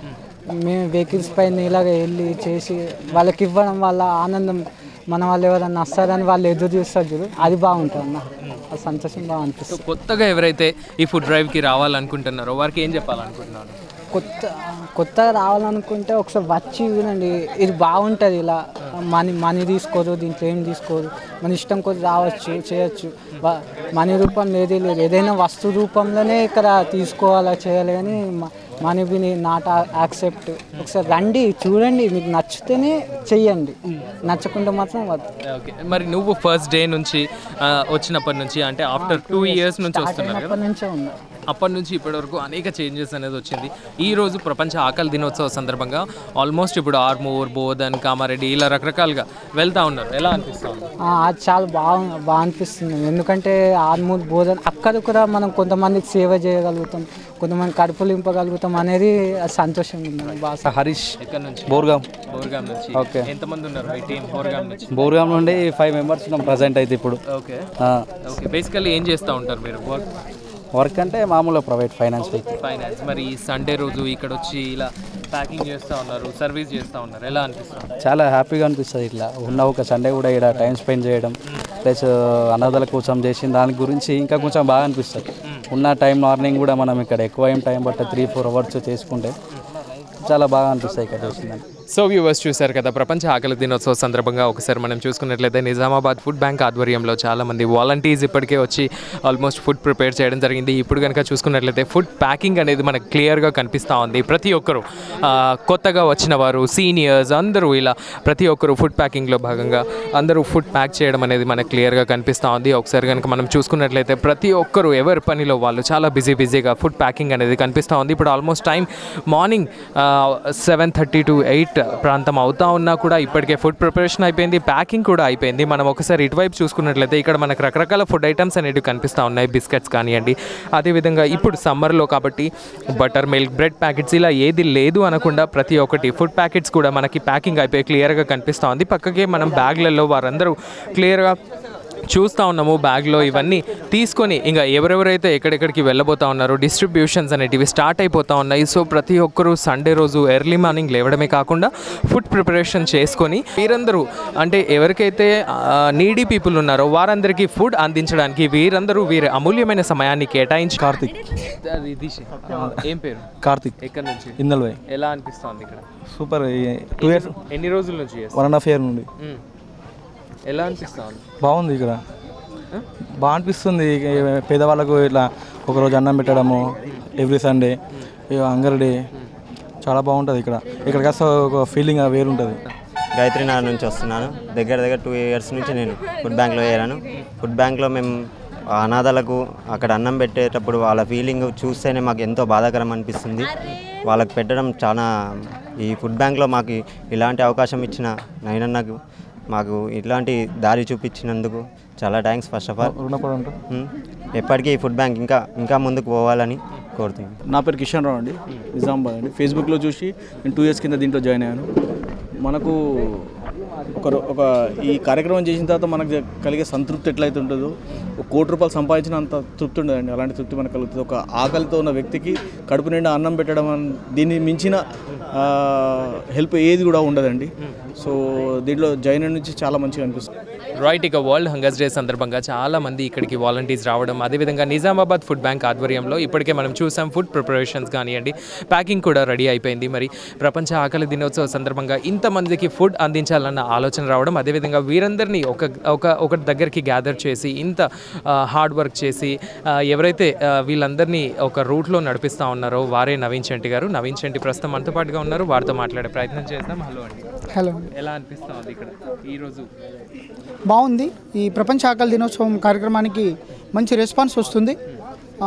[SPEAKER 12] మేము వెహికల్స్ పైన ఇలాగ వెళ్ళి చేసి వాళ్ళకి ఇవ్వడం వల్ల ఆనందం మన వాళ్ళు ఎవరన్నా వస్తారని వాళ్ళు ఎదురు చూస్తారు చూడు అది బాగుంటుంది అన్న ఆ సంతోషం బాగా అనిపిస్తుంది
[SPEAKER 1] సో కొత్తగా ఎవరైతే ఈ ఫుడ్ డ్రైవ్కి రావాలనుకుంటున్నారో వారికి ఏం చెప్పాలనుకుంటున్నారు
[SPEAKER 12] కొత్త కొత్తగా రావాలనుకుంటే ఒకసారి వచ్చి వినండి ఇది బాగుంటుంది ఇలా మనీ మనీ తీసుకోరు దీంట్లో ఏం తీసుకోరు మన ఇష్టం కొద్ది రావచ్చు చేయొచ్చు వ- మనీ రూపంలో ఏదీ లేదు ఏదైనా వస్తు రూపంలోనే ఇక్కడ తీసుకోవాలా చేయాలి కానీ మనీ విని నాట్ యాక్సెప్ట్ ఒకసారి రండి చూడండి మీకు నచ్చితేనే చెయ్యండి నచ్చకుండా మాత్రం వద్దు
[SPEAKER 1] ఓకే మరి నువ్వు ఫస్ట్ డే నుంచి ఆ, వచ్చినప్పటి నుంచి అంటే ఆఫ్టర్ టూ ఇయర్స్ నుంచి వస్తున్నారు కదా
[SPEAKER 12] అప్పటి నుంచే ఉన్నా
[SPEAKER 1] అప్పటి నుంచి ఇప్పటి వరకు అనేక చేంజెస్ అనేది వచ్చింది ఈ రోజు ప్రపంచ ఆకలి దినోత్సవ సందర్భంగా ఆల్మోస్ట్ ఇప్పుడు ఆర్మూర్ బోధన్ కామారెడ్డి ఇలా రకరకాలుగా వెళ్తా ఉన్నారు ఎలా అనిపిస్తుంది
[SPEAKER 12] ఆ, అది చాలా బాగా బాగా అనిపిస్తుంది ఎందుకంటే ఆర్మూర్ బోధన అక్కడ కూడా మనం కొంతమందికి సేవ చేయగలుగుతాం కొంతమంది కడుపులు నింపగలుగుతాం అనేది అది సంతోషంగా ఉంది బాగా
[SPEAKER 16] హరీష్
[SPEAKER 1] ఎక్కడి నుంచి
[SPEAKER 16] బోర్గాం
[SPEAKER 1] బోర్గాం నుంచి
[SPEAKER 16] ఓకే.
[SPEAKER 1] ఎంతమంది ఉన్నారు మీ టీం బోర్గాం నుంచి
[SPEAKER 16] బోర్గాం నుండి ఫైవ్ మెంబర్స్ ఉన్నాం ప్రజెంట్ అయితే ఇప్పుడు
[SPEAKER 1] ఓకే
[SPEAKER 16] ఆ,
[SPEAKER 1] ఓకే బేసికల్లీ ఏం చేస్తూ ఉంటారు మీరు వర్క్
[SPEAKER 16] వర్క్ అంటే మామూలుగా ప్రైవేట్ ఫైనాన్స్ వెహికల్
[SPEAKER 1] ఫైనాన్స్ మరి ఈ సండే రోజు ఇక్కడ వచ్చి ఇలా ప్యాకింగ్ చేస్తూ ఉన్నారు సర్వీస్ చేస్తూ ఉన్నారు ఎలా అనిపిస్తుంది
[SPEAKER 16] చాలా హ్యాపీగా అనిపిస్తుంది ఇట్లా ఉన్న ఒక సండే కూడా ఇక్కడ టైం స్పెండ్ చేయడం ప్లస్ అనాథల కోసం చేసిన దాని గురించి ఇంకా కొంచెం బాగా అనిపిస్తుంది ఉన్న టైం మార్నింగ్ కూడా మనం ఇక్కడ ఎక్కువ ఏం టైం పట్ట త్రీ ఫోర్ అవర్స్ చేసుకుంటే చాలా బాగా అనిపిస్తాయి ఇక్కడ చేసిందని
[SPEAKER 1] సో వ్యూవర్స్ చూశారు కదా ప్రపంచ ఆకలి దినోత్సవ సందర్భంగా ఒకసారి మనం చూసుకున్నట్లయితే నిజామాబాద్ ఫుడ్ బ్యాంక్ ఆధ్వర్యంలో చాలామంది వాలంటీర్స్ ఇప్పటికే వచ్చి ఆల్మోస్ట్ ఫుడ్ ప్రిపేర్ చేయడం జరిగింది ఇప్పుడు కనుక చూసుకున్నట్లయితే ఫుడ్ ప్యాకింగ్ అనేది మనకు క్లియర్గా కనిపిస్తూ ఉంది ప్రతి ఒక్కరు ఆ, కొత్తగా వచ్చిన వారు సీనియర్స్ అందరూ ఇలా ప్రతి ఒక్కరు ఫుడ్ ప్యాకింగ్లో భాగంగా అందరూ ఫుడ్ ప్యాక్ చేయడం అనేది మనకు క్లియర్గా కనిపిస్తూ ఉంది ఒకసారి కనుక మనం చూసుకున్నట్లయితే ప్రతి ఒక్కరు ఎవరి పనిలో వాళ్ళు చాలా బిజీ బిజీగా ఫుడ్ ప్యాకింగ్ అనేది కనిపిస్తూ ఉంది ఇప్పుడు almost time morning seven thirty to eight ప్రాంతం అవుతా ఉన్నా కూడా ఇప్పటికే ఫుడ్ ప్రిపరేషన్ అయిపోయింది ప్యాకింగ్ కూడా అయిపోయింది మనం ఒకసారి ఇటువైపు చూసుకున్నట్లయితే ఇక్కడ మనకు రకరకాల ఫుడ్ ఐటమ్స్ అనేవి కనిపిస్తూ ఉన్నాయి బిస్కెట్స్ కానివ్వండి అదేవిధంగా ఇప్పుడు సమ్మర్లో కాబట్టి బటర్ మిల్క్ బ్రెడ్ ప్యాకెట్స్ ఇలా ఏది లేదు అనకుండా ప్రతి ఒక్కటి ఫుడ్ ప్యాకెట్స్ కూడా మనకి ప్యాకింగ్ అయిపోయి క్లియర్గా కనిపిస్తూ ఉంది పక్కకే మనం బ్యాగ్లలో వారందరూ క్లియర్గా చూస్తూ ఉన్నాము బ్యాగ్లో ఇవన్నీ తీసుకొని ఇంకా ఎవరెవరైతే ఎక్కడెక్కడికి వెళ్ళబోతా ఉన్నారో డిస్ట్రిబ్యూషన్స్ అనేటివి స్టార్ట్ అయిపోతూ ఉన్నాయి సో ప్రతి ఒక్కరూ సండే రోజు ఎర్లీ మార్నింగ్ లేవడమే కాకుండా ఫుడ్ ప్రిపరేషన్ చేసుకొని వీరందరూ అంటే ఎవరికైతే నీడీ పీపుల్ ఉన్నారో వారందరికీ ఫుడ్ అందించడానికి వీరందరూ వీరి అమూల్యమైన సమయాన్ని కేటాయించి
[SPEAKER 7] కార్తిక్
[SPEAKER 1] ఏం పేరు
[SPEAKER 7] కార్తిక్
[SPEAKER 1] ఎక్కడి నుంచి
[SPEAKER 7] ఇందల్ భాయ్
[SPEAKER 1] ఎలా అనిపిస్తుంది ఇక్కడ
[SPEAKER 7] సూపర్ టూ ఇయర్స్
[SPEAKER 1] ఎన్ని రోజుల నుంచి చేస్తారు?
[SPEAKER 7] వన్ అండ్ హాఫ్ ఇయర్ నుండి
[SPEAKER 1] మ్మ్. ఎలా అనిపిస్తుంది
[SPEAKER 7] బాగుంది ఇక్కడ బాగా అనిపిస్తుంది ఇక పేదవాళ్ళకు ఇట్లా ఒకరోజు అన్నం పెట్టడము ఎవ్రీ సండే హంగర్ డే చాలా బాగుంటుంది ఇక్కడ ఇక్కడికి వస్తే ఒక ఫీలింగ్ వేరుంటుంది
[SPEAKER 3] గాయత్రి నగర్ నుంచి వస్తున్నాను దగ్గర దగ్గర టూ ఇయర్స్ నుంచి నేను ఫుడ్ బ్యాంక్లో చేరాను ఫుడ్ బ్యాంక్లో మేము అనాథలకు అక్కడ అన్నం పెట్టేటప్పుడు వాళ్ళ ఫీలింగ్ చూస్తేనే మాకు ఎంతో బాధాకరం అనిపిస్తుంది వాళ్ళకి పెట్టడం చాలా ఈ ఫుడ్ బ్యాంక్లో మాకు ఇలాంటి అవకాశం ఇచ్చిన నైనన్నకు మాకు ఇట్లాంటి దారి చూపించినందుకు చాలా థ్యాంక్స్ ఫస్ట్ ఆఫ్ ఆల్
[SPEAKER 7] రుణపడి ఉంటాం.
[SPEAKER 3] ఎప్పటికీ ఈ ఫుడ్ బ్యాంక్ ఇంకా ఇంకా ముందుకు పోవాలని కోరుతున్నాను
[SPEAKER 7] నా పేరు కిషన్ రావు అండి నిజామాబాద్ అండి ఫేస్బుక్లో చూసి నేను టూ ఇయర్స్ కింద దీంట్లో జాయిన్ అయ్యాను మనకు ఒక రో- ఒక ఈ కార్యక్రమం చేసిన తర్వాత మనకు జ- కలిగే సంతృప్తి ఎట్లయితే ఉంటుందో ఒక కోటి రూపాయలు సంపాదించినంత తృప్తి ఉండదండి అలాంటి తృప్తి మనకు కలుగుతుంది ఒక ఆకలితో ఉన్న వ్యక్తికి కడుపు నిండా అన్నం పెట్టడం అన్- దీన్ని మించిన హెల్ప్ ఏది కూడా ఉండదండి సో దీంట్లో జాయిన్ అయిన నుంచి చాలా మంచిగా అనిపిస్తుంది
[SPEAKER 1] రైట్ ఇక వరల్డ్ హంగర్స్ డే సందర్భంగా చాలా మంది ఇక్కడికి వాలంటీర్స్ రావడం అదేవిధంగా నిజామాబాద్ ఫుడ్ బ్యాంక్ ఆధ్వర్యంలో ఇప్పటికే మనం చూసాం ఫుడ్ ప్రిపరేషన్స్ కానివ్వండి ప్యాకింగ్ కూడా రెడీ అయిపోయింది మరి ప్రపంచ ఆకలి దినోత్సవ సందర్భంగా ఇంతమందికి ఫుడ్ అందించాలన్న ఆలోచన రావడం అదేవిధంగా వీరందరినీ ఒక ఒక ఒక దగ్గరికి గ్యాదర్ చేసి ఇంత హార్డ్ వర్క్ చేసి ఆ, ఎవరైతే ఆ, వీళ్ళందరినీ ఒక రూట్లో నడిపిస్తూ ఉన్నారో వారే నవీన్ చెంటి గారు నవీన్ చెంటి ప్రస్తుతం మనతో పాటుగా ఉన్నారు వారితో మాట్లాడే ప్రయత్నం చేద్దాం హలో అండి
[SPEAKER 17] హలో
[SPEAKER 1] ఎలా అనిపిస్తా ఉంది ఇక్కడ ఈరోజు
[SPEAKER 17] బాగుంది ఈ ప్రపంచ ఆకలి దినోత్సవం కార్యక్రమానికి మంచి రెస్పాన్స్ వస్తుంది ఆ,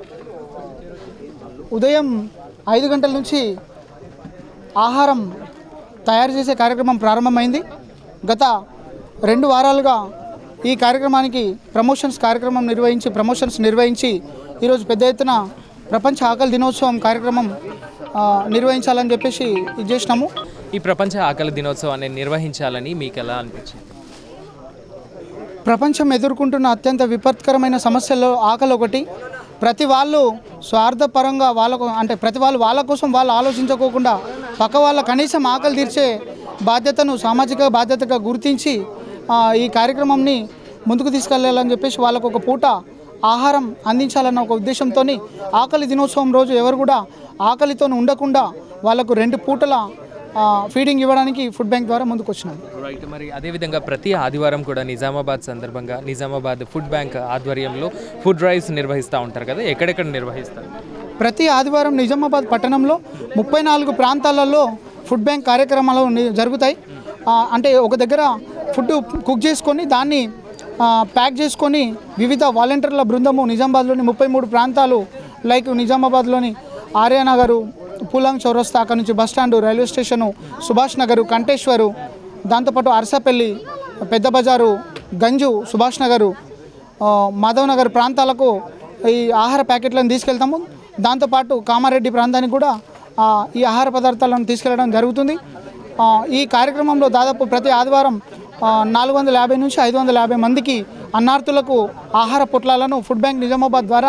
[SPEAKER 17] ఉదయం ఐదు గంటల నుంచి ఆహారం తయారు చేసే కార్యక్రమం ప్రారంభమైంది గత రెండు వారాలుగా ఈ కార్యక్రమానికి ప్రమోషన్స్ కార్యక్రమం నిర్వహించి ప్రమోషన్స్ నిర్వహించి ఈరోజు పెద్ద ఎత్తున ప్రపంచ ఆకలి దినోత్సవం కార్యక్రమం ఆ, నిర్వహించాలని చెప్పేసి ఇది చేసినాము
[SPEAKER 1] ఈ ప్రపంచ ఆకలి దినోత్సవాన్ని నిర్వహించాలని మీకు ఎలా అనిపించింది
[SPEAKER 17] ప్రపంచం ఎదుర్కొంటున్న అత్యంత విపత్కరమైన సమస్యల్లో ఆకలి ఒకటి ప్రతి వాళ్ళు స్వార్థపరంగా వాళ్ళకు అంటే ప్రతి వాళ్ళు వాళ్ళ కోసం వాళ్ళు ఆలోచించుకోకుండా పక్క వాళ్ళ కనీసం ఆకలి తీర్చే బాధ్యతను సామాజిక బాధ్యతగా గుర్తించి ఆ, ఈ కార్యక్రమంని ముందుకు తీసుకెళ్ళాలని చెప్పేసి వాళ్ళకు ఒక పూట ఆహారం అందించాలన్న ఒక ఉద్దేశంతో ఆకలి దినోత్సవం రోజు ఎవరు కూడా ఆకలితో ఉండకుండా వాళ్ళకు రెండు పూటల ఆ, ఫీడింగ్ ఇవ్వడానికి ఫుడ్ బ్యాంక్ ద్వారా ముందుకు వచ్చినాం
[SPEAKER 1] రైట్ మరి అదేవిధంగా ప్రతి ఆదివారం కూడా నిజామాబాద్ సందర్భంగా నిజామాబాద్ ఫుడ్ బ్యాంక్ ఆధ్వర్యంలో ఫుడ్ డ్రైవ్స్ నిర్వహిస్తూ ఉంటారు కదా ఎక్కడెక్కడ నిర్వహిస్తారు
[SPEAKER 17] ప్రతి ఆదివారం నిజామాబాద్ పట్టణంలో ముప్పై నాలుగు ప్రాంతాలలో ఫుడ్ బ్యాంక్ కార్యక్రమాలు ని- జరుగుతాయి ఆ, అంటే ఒక దగ్గర ఫుడ్ కుక్ చేసుకొని దాన్ని ఆ, ప్యాక్ చేసుకొని వివిధ వాలంటీర్ల బృందము నిజామాబాద్లోని ముప్పై మూడు ప్రాంతాలు లైక్ నిజామాబాద్లోని ఆర్యానగరు పూలాంగ్ చౌరస్తా అక్కడ నుంచి bus stand railway station Subhash Nagar Kanteshwar దాంతోపాటు అరసపల్లి పెద్ద బజారు గంజు సుభాష్ నగరు ఆ, మాధవ్ నగర్ ప్రాంతాలకు ఈ ఆహార ప్యాకెట్లను తీసుకెళ్తాము దాంతోపాటు కామారెడ్డి ప్రాంతానికి కూడా ఆ, ఈ ఆహార పదార్థాలను తీసుకెళ్ళడం జరుగుతుంది ఆ, ఈ కార్యక్రమంలో దాదాపు ప్రతి ఆదివారం నాలుగు వందల యాభై నుంచి ఐదు వందల యాభై మందికి అన్నార్థులకు ఆహార పొట్లాలను ఫుడ్ బ్యాంక్ నిజామాబాద్ ద్వారా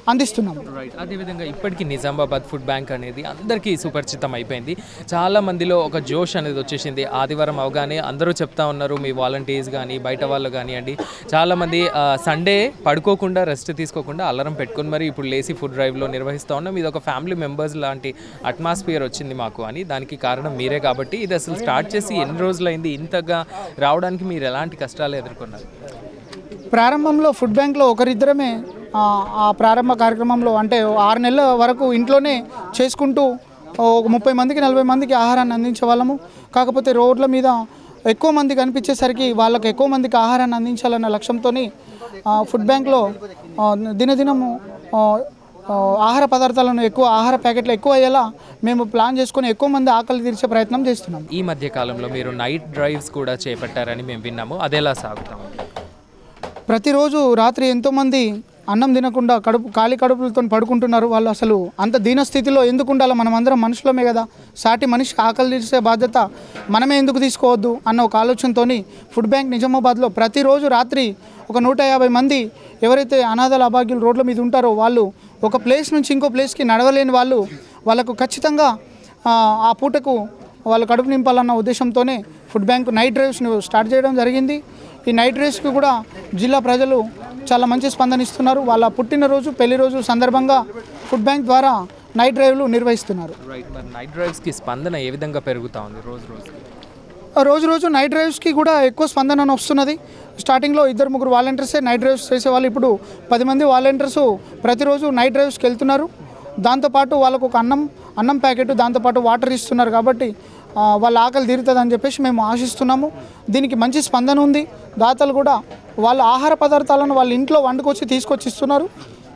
[SPEAKER 17] అందిస్తున్నాము
[SPEAKER 1] రైట్ అదేవిధంగా ఇప్పటికీ నిజామాబాద్ ఫుడ్ బ్యాంక్ అనేది అందరికీ సుపరిచితం అయిపోయింది చాలా మందిలో ఒక జోష్ అనేది వచ్చేసింది ఆదివారం అవగానే అందరూ చెప్తా ఉన్నారు మీ వాలంటీర్స్ కానీ బయట వాళ్ళు కానివ్వండి చాలామంది సండే పడుకోకుండా రెస్ట్ తీసుకోకుండా అల్లారం పెట్టుకొని మరి ఇప్పుడు లేసి ఫుడ్ డ్రైవ్లో నిర్వహిస్తూ ఉన్నాం ఇది ఒక ఫ్యామిలీ మెంబర్స్ లాంటి అట్మాస్ఫియర్ వచ్చింది మాకు అని దానికి కారణం మీరే కాబట్టి ఇది అసలు స్టార్ట్ చేసి ఎన్ని రోజులైంది ఇంతగా రావడానికి మీరు ఎలాంటి కష్టాలు ఎదుర్కొన్నారు
[SPEAKER 17] ప్రారంభంలో ఫుడ్ బ్యాంక్లో ఒకరిద్దరమే ఆ, ఆ ప్రారంభ కార్యక్రమంలో అంటే ఆరు నెలల వరకు ఇంట్లోనే చేసుకుంటూ ఒక ముప్పై మందికి నలభై మందికి ఆహారాన్ని అందించే వాళ్ళము కాకపోతే రోడ్ల మీద ఎక్కువ మంది కనిపించేసరికి వాళ్ళకి ఎక్కువ మందికి ఆహారాన్ని అందించాలన్న లక్ష్యంతో ఫుడ్ బ్యాంక్లో ఆ, దినదినము ఆ, ఆ, ఆహార పదార్థాలను ఎక్కువ ఆహార ప్యాకెట్లు ఎక్కువ అయ్యేలా మేము ప్లాన్ చేసుకొని ఎక్కువ మంది ఆకలి తీర్చే ప్రయత్నం చేస్తున్నాం
[SPEAKER 1] ఈ మధ్య కాలంలో మీరు నైట్ డ్రైవ్స్ కూడా చేపట్టారని మేము విన్నాము అదేలా సాగుతాం
[SPEAKER 17] ప్రతిరోజు రాత్రి ఎంతోమంది అన్నం తినకుండా కడుపు ఖాళీ కడుపులతో పడుకుంటున్నారు వాళ్ళు అసలు అంత దీన స్థితిలో ఎందుకు ఉండాలి మనం అందరం మనుషులమే కదా సాటి మనిషి ఆకలి తీర్చే బాధ్యత మనమే ఎందుకు తీసుకోవద్దు అన్న ఒక ఆలోచనతో ఫుడ్ బ్యాంక్ నిజామాబాద్లో ప్రతిరోజు రాత్రి ఒక నూట యాభై మంది ఎవరైతే అనాథల అభాగ్యులు రోడ్ల మీద ఉంటారో వాళ్ళు ఒక ప్లేస్ నుంచి ఇంకో ప్లేస్కి నడవలేని వాళ్ళు వాళ్ళకు ఖచ్చితంగా ఆ, ఆ పూటకు వాళ్ళ కడుపు నింపాలన్న ఉద్దేశంతోనే ఫుడ్ బ్యాంక్ నైట్ డ్రైవ్స్ను స్టార్ట్ చేయడం జరిగింది ఈ నైట్ డ్రైవ్స్కి కూడా జిల్లా ప్రజలు చాలా మంచి స్పందన ఇస్తున్నారు వాళ్ళ పుట్టినరోజు పెళ్లి రోజు సందర్భంగా ఫుడ్ బ్యాంక్ ద్వారా నైట్ డ్రైవ్లు నిర్వహిస్తున్నారు
[SPEAKER 1] రైట్ మరి నైట్ డ్రైవ్స్కి స్పందన ఏ విధంగా పెరుగుతూ ఉంది రోజు రోజు
[SPEAKER 17] రోజు రోజు నైట్ డ్రైవ్స్కి కూడా ఎక్కువ స్పందన వస్తున్నది స్టార్టింగ్లో ఇద్దరు ముగ్గురు వాలంటీర్సే నైట్ డ్రైవ్స్ చేసేవాళ్ళు ఇప్పుడు పది మంది వాలంటీర్స్ ప్రతిరోజు నైట్ డ్రైవ్స్కి వెళ్తున్నారు దాంతోపాటు వాళ్ళకు ఒక అన్నం అన్నం ప్యాకెట్ దాంతోపాటు వాటర్ ఇస్తున్నారు కాబట్టి ఆ, వాళ్ళ ఆకలి తీరుతుందని చెప్పేసి మేము ఆశిస్తున్నాము దీనికి మంచి స్పందన ఉంది దాతలు కూడా వాళ్ళ ఆహార పదార్థాలను వాళ్ళ ఇంట్లో వండుకొచ్చి తీసుకొచ్చి ఇస్తున్నారు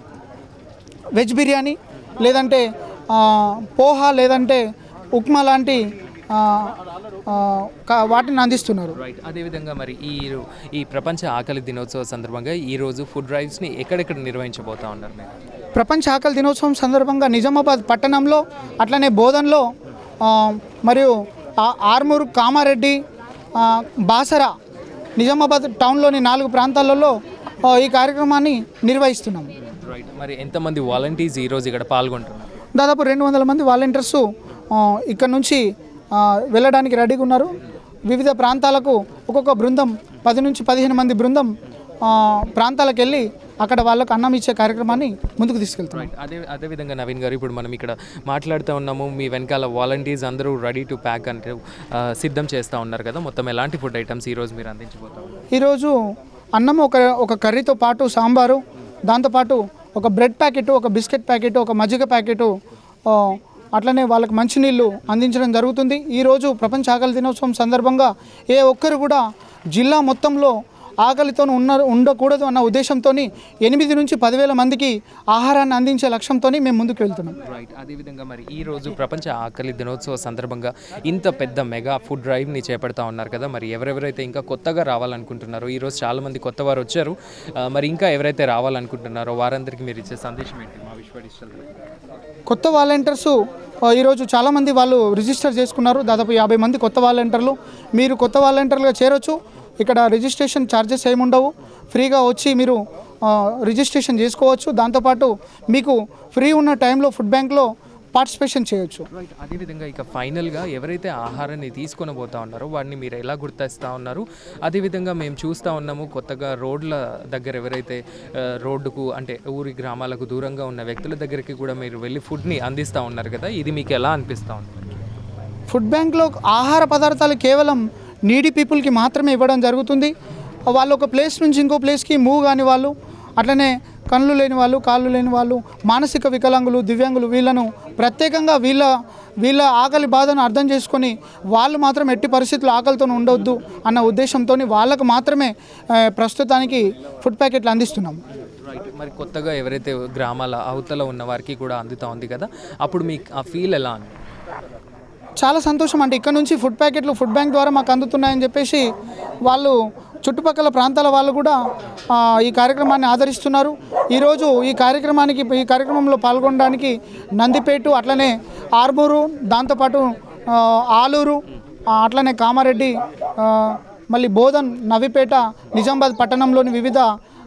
[SPEAKER 17] వెజ్ బిర్యానీ లేదంటే ఆ, పోహా లేదంటే ఉప్మా లాంటి ఆ, ఆ, కా- వాటిని అందిస్తున్నారు
[SPEAKER 1] రైట్ అదేవిధంగా మరి ఈ రో- ఈ ప్రపంచ ఆకలి దినోత్సవ సందర్భంగా ఈ రోజు ఫుడ్ డ్రైవ్స్ని ఎక్కడెక్కడ నిర్వహించబోతా ఉన్నారు మీరు
[SPEAKER 17] ప్రపంచ ఆకలి దినోత్సవం సందర్భంగా నిజామాబాద్ పట్టణంలో అట్లనే బోధన్లో ఆ, మరియు ఆ- ఆర్మూరు కామారెడ్డి ఆ, బాసర నిజామాబాద్ టౌన్లోని నాలుగు ప్రాంతాలలో ఆ, ఈ కార్యక్రమాన్ని నిర్వహిస్తున్నాం
[SPEAKER 1] రైట్ మరి ఎంతమంది వాలంటీర్స్ ఈరోజు ఇక్కడ పాల్గొంటున్నారు
[SPEAKER 17] దాదాపు రెండు వందల మంది వాలంటీర్స్ ఇక్కడ నుంచి ఆ, వెళ్ళడానికి రెడీగా ఉన్నారు వివిధ ప్రాంతాలకు ఒక్కొక్క బృందం పది నుంచి పదిహేను మంది బృందం ఆ, ప్రాంతాలకు వెళ్ళి అక్కడ వాళ్ళకు అన్నం ఇచ్చే కార్యక్రమాన్ని ముందుకు తీసుకెళ్తున్నాం
[SPEAKER 1] రైట్ అదే అదేవిధంగా నవీన్ గారు ఇప్పుడు మనం ఇక్కడ మాట్లాడుతూ ఉన్నాము మీ వెనకాల వాలంటీర్స్ అందరూ రెడీ టు ప్యాక్ అంటే ఆ, సిద్ధం చేస్తూ ఉన్నారు కదా మొత్తం ఎలాంటి ఫుడ్ ఐటమ్స్ ఈరోజు మీరు అందించబోతా ఉన్నారు
[SPEAKER 17] ఈరోజు అన్నం ఒక ఒక కర్రీతో పాటు సాంబారు దాంతోపాటు ఒక బ్రెడ్ ప్యాకెట్ ఒక బిస్కెట్ ప్యాకెట్ ఒక మజ్జిగ ప్యాకెట్ అట్లనే వాళ్ళకి మంచినీళ్ళు అందించడం జరుగుతుంది ఈరోజు ప్రపంచ ఆకలి దినోత్సవం సందర్భంగా ఏ ఒక్కరు కూడా జిల్లా మొత్తంలో ఆకలితో ఉన్న ఉండకూడదు అన్న ఉద్దేశంతో ఎనిమిది నుంచి పదివేల మందికి ఆహారాన్ని అందించే లక్ష్యంతో మేము ముందుకు వెళ్తున్నాం
[SPEAKER 1] రైట్ అదేవిధంగా మరి ఈ రోజు ప్రపంచ ఆకలి దినోత్సవ సందర్భంగా ఇంత పెద్ద మెగా ఫుడ్ డ్రైవ్ని చేపడతా ఉన్నారు కదా మరి ఎవరెవరైతే ఇంకా కొత్తగా రావాలనుకుంటున్నారో ఈరోజు చాలా మంది కొత్త వారు వచ్చారు ఆ, మరి ఇంకా ఎవరైతే రావాలనుకుంటున్నారో వారందరికీ మీరు ఇచ్చే సందేశం ఏంటి మా విశ్వ డిజిటల్
[SPEAKER 17] కొత్త వాలంటీర్స్ ఆ, ఈరోజు చాలామంది వాళ్ళు రిజిస్టర్ చేసుకున్నారు దాదాపు యాభై మంది కొత్త వాలంటీర్లు మీరు కొత్త వాలంటీర్లుగా చేరొచ్చు ఇక్కడ రిజిస్ట్రేషన్ ఛార్జెస్ ఏముండవు ఫ్రీగా వచ్చి మీరు ఆ, రిజిస్ట్రేషన్ చేసుకోవచ్చు దాంతోపాటు మీకు ఫ్రీ ఉన్న టైంలో ఫుడ్ బ్యాంక్లో పార్టిసిపేషన్ చేయొచ్చు
[SPEAKER 1] రైట్ అదేవిధంగా ఇక ఫైనల్గా ఎవరైతే ఆహారాన్ని తీసుకొని పోతా ఉన్నారో వాడిని మీరు ఎలా గుర్తిస్తూ ఉన్నారు అదేవిధంగా మేము చూస్తూ ఉన్నాము కొత్తగా రోడ్ల దగ్గర ఎవరైతే ఆ, రోడ్డుకు అంటే ఊరి గ్రామాలకు దూరంగా ఉన్న వ్యక్తుల దగ్గరికి కూడా మీరు వెళ్ళి ఫుడ్ని అందిస్తూ ఉన్నారు కదా ఇది మీకు ఎలా అనిపిస్తూ ఉంది
[SPEAKER 17] ఫుడ్ బ్యాంక్లో ఆహార పదార్థాలు కేవలం నీడీ పీపుల్కి మాత్రమే ఇవ్వడం జరుగుతుంది వాళ్ళు ఒక ప్లేస్ నుంచి ఇంకో ప్లేస్కి మూవ్ కాని వాళ్ళు అట్లనే కళ్ళు లేని వాళ్ళు కాళ్ళు లేని వాళ్ళు మానసిక వికలాంగులు దివ్యాంగులు వీళ్ళను ప్రత్యేకంగా వీళ్ళ వీళ్ళ ఆకలి బాధను అర్థం చేసుకొని వాళ్ళు మాత్రం ఎట్టి పరిస్థితుల్లో ఆకలితో ఉండవద్దు అన్న ఉద్దేశంతో వాళ్ళకు మాత్రమే ఆ, ప్రస్తుతానికి ఫుడ్ ప్యాకెట్లు అందిస్తున్నాం
[SPEAKER 1] రైట్ మరి కొత్తగా ఎవరైతే గ్రామాల అవతల ఉన్న వారికి కూడా అందుతూ ఉంది కదా అప్పుడు మీకు ఆ ఫీల్ ఎలా ఉంది
[SPEAKER 17] చాలా సంతోషం అంటే ఇక్కడ నుంచి ఫుడ్ ప్యాకెట్లు ఫుడ్ బ్యాంక్ ద్వారా మాకు అందుతున్నాయని చెప్పేసి వాళ్ళు చుట్టుపక్కల ప్రాంతాల వాళ్ళు కూడా ఆ, ఈ కార్యక్రమాన్ని ఆదరిస్తున్నారు ఈరోజు ఈ కార్యక్రమానికి ఈ కార్యక్రమంలో పాల్గొనడానికి నందిపేట అట్లనే ఆర్మూరు దాంతోపాటు ఆ, ఆలూరు ఆ, అట్లనే కామారెడ్డి ఆ, మళ్ళీ బోధన్ నవిపేట నిజామాబాద్ పట్టణంలోని వివిధ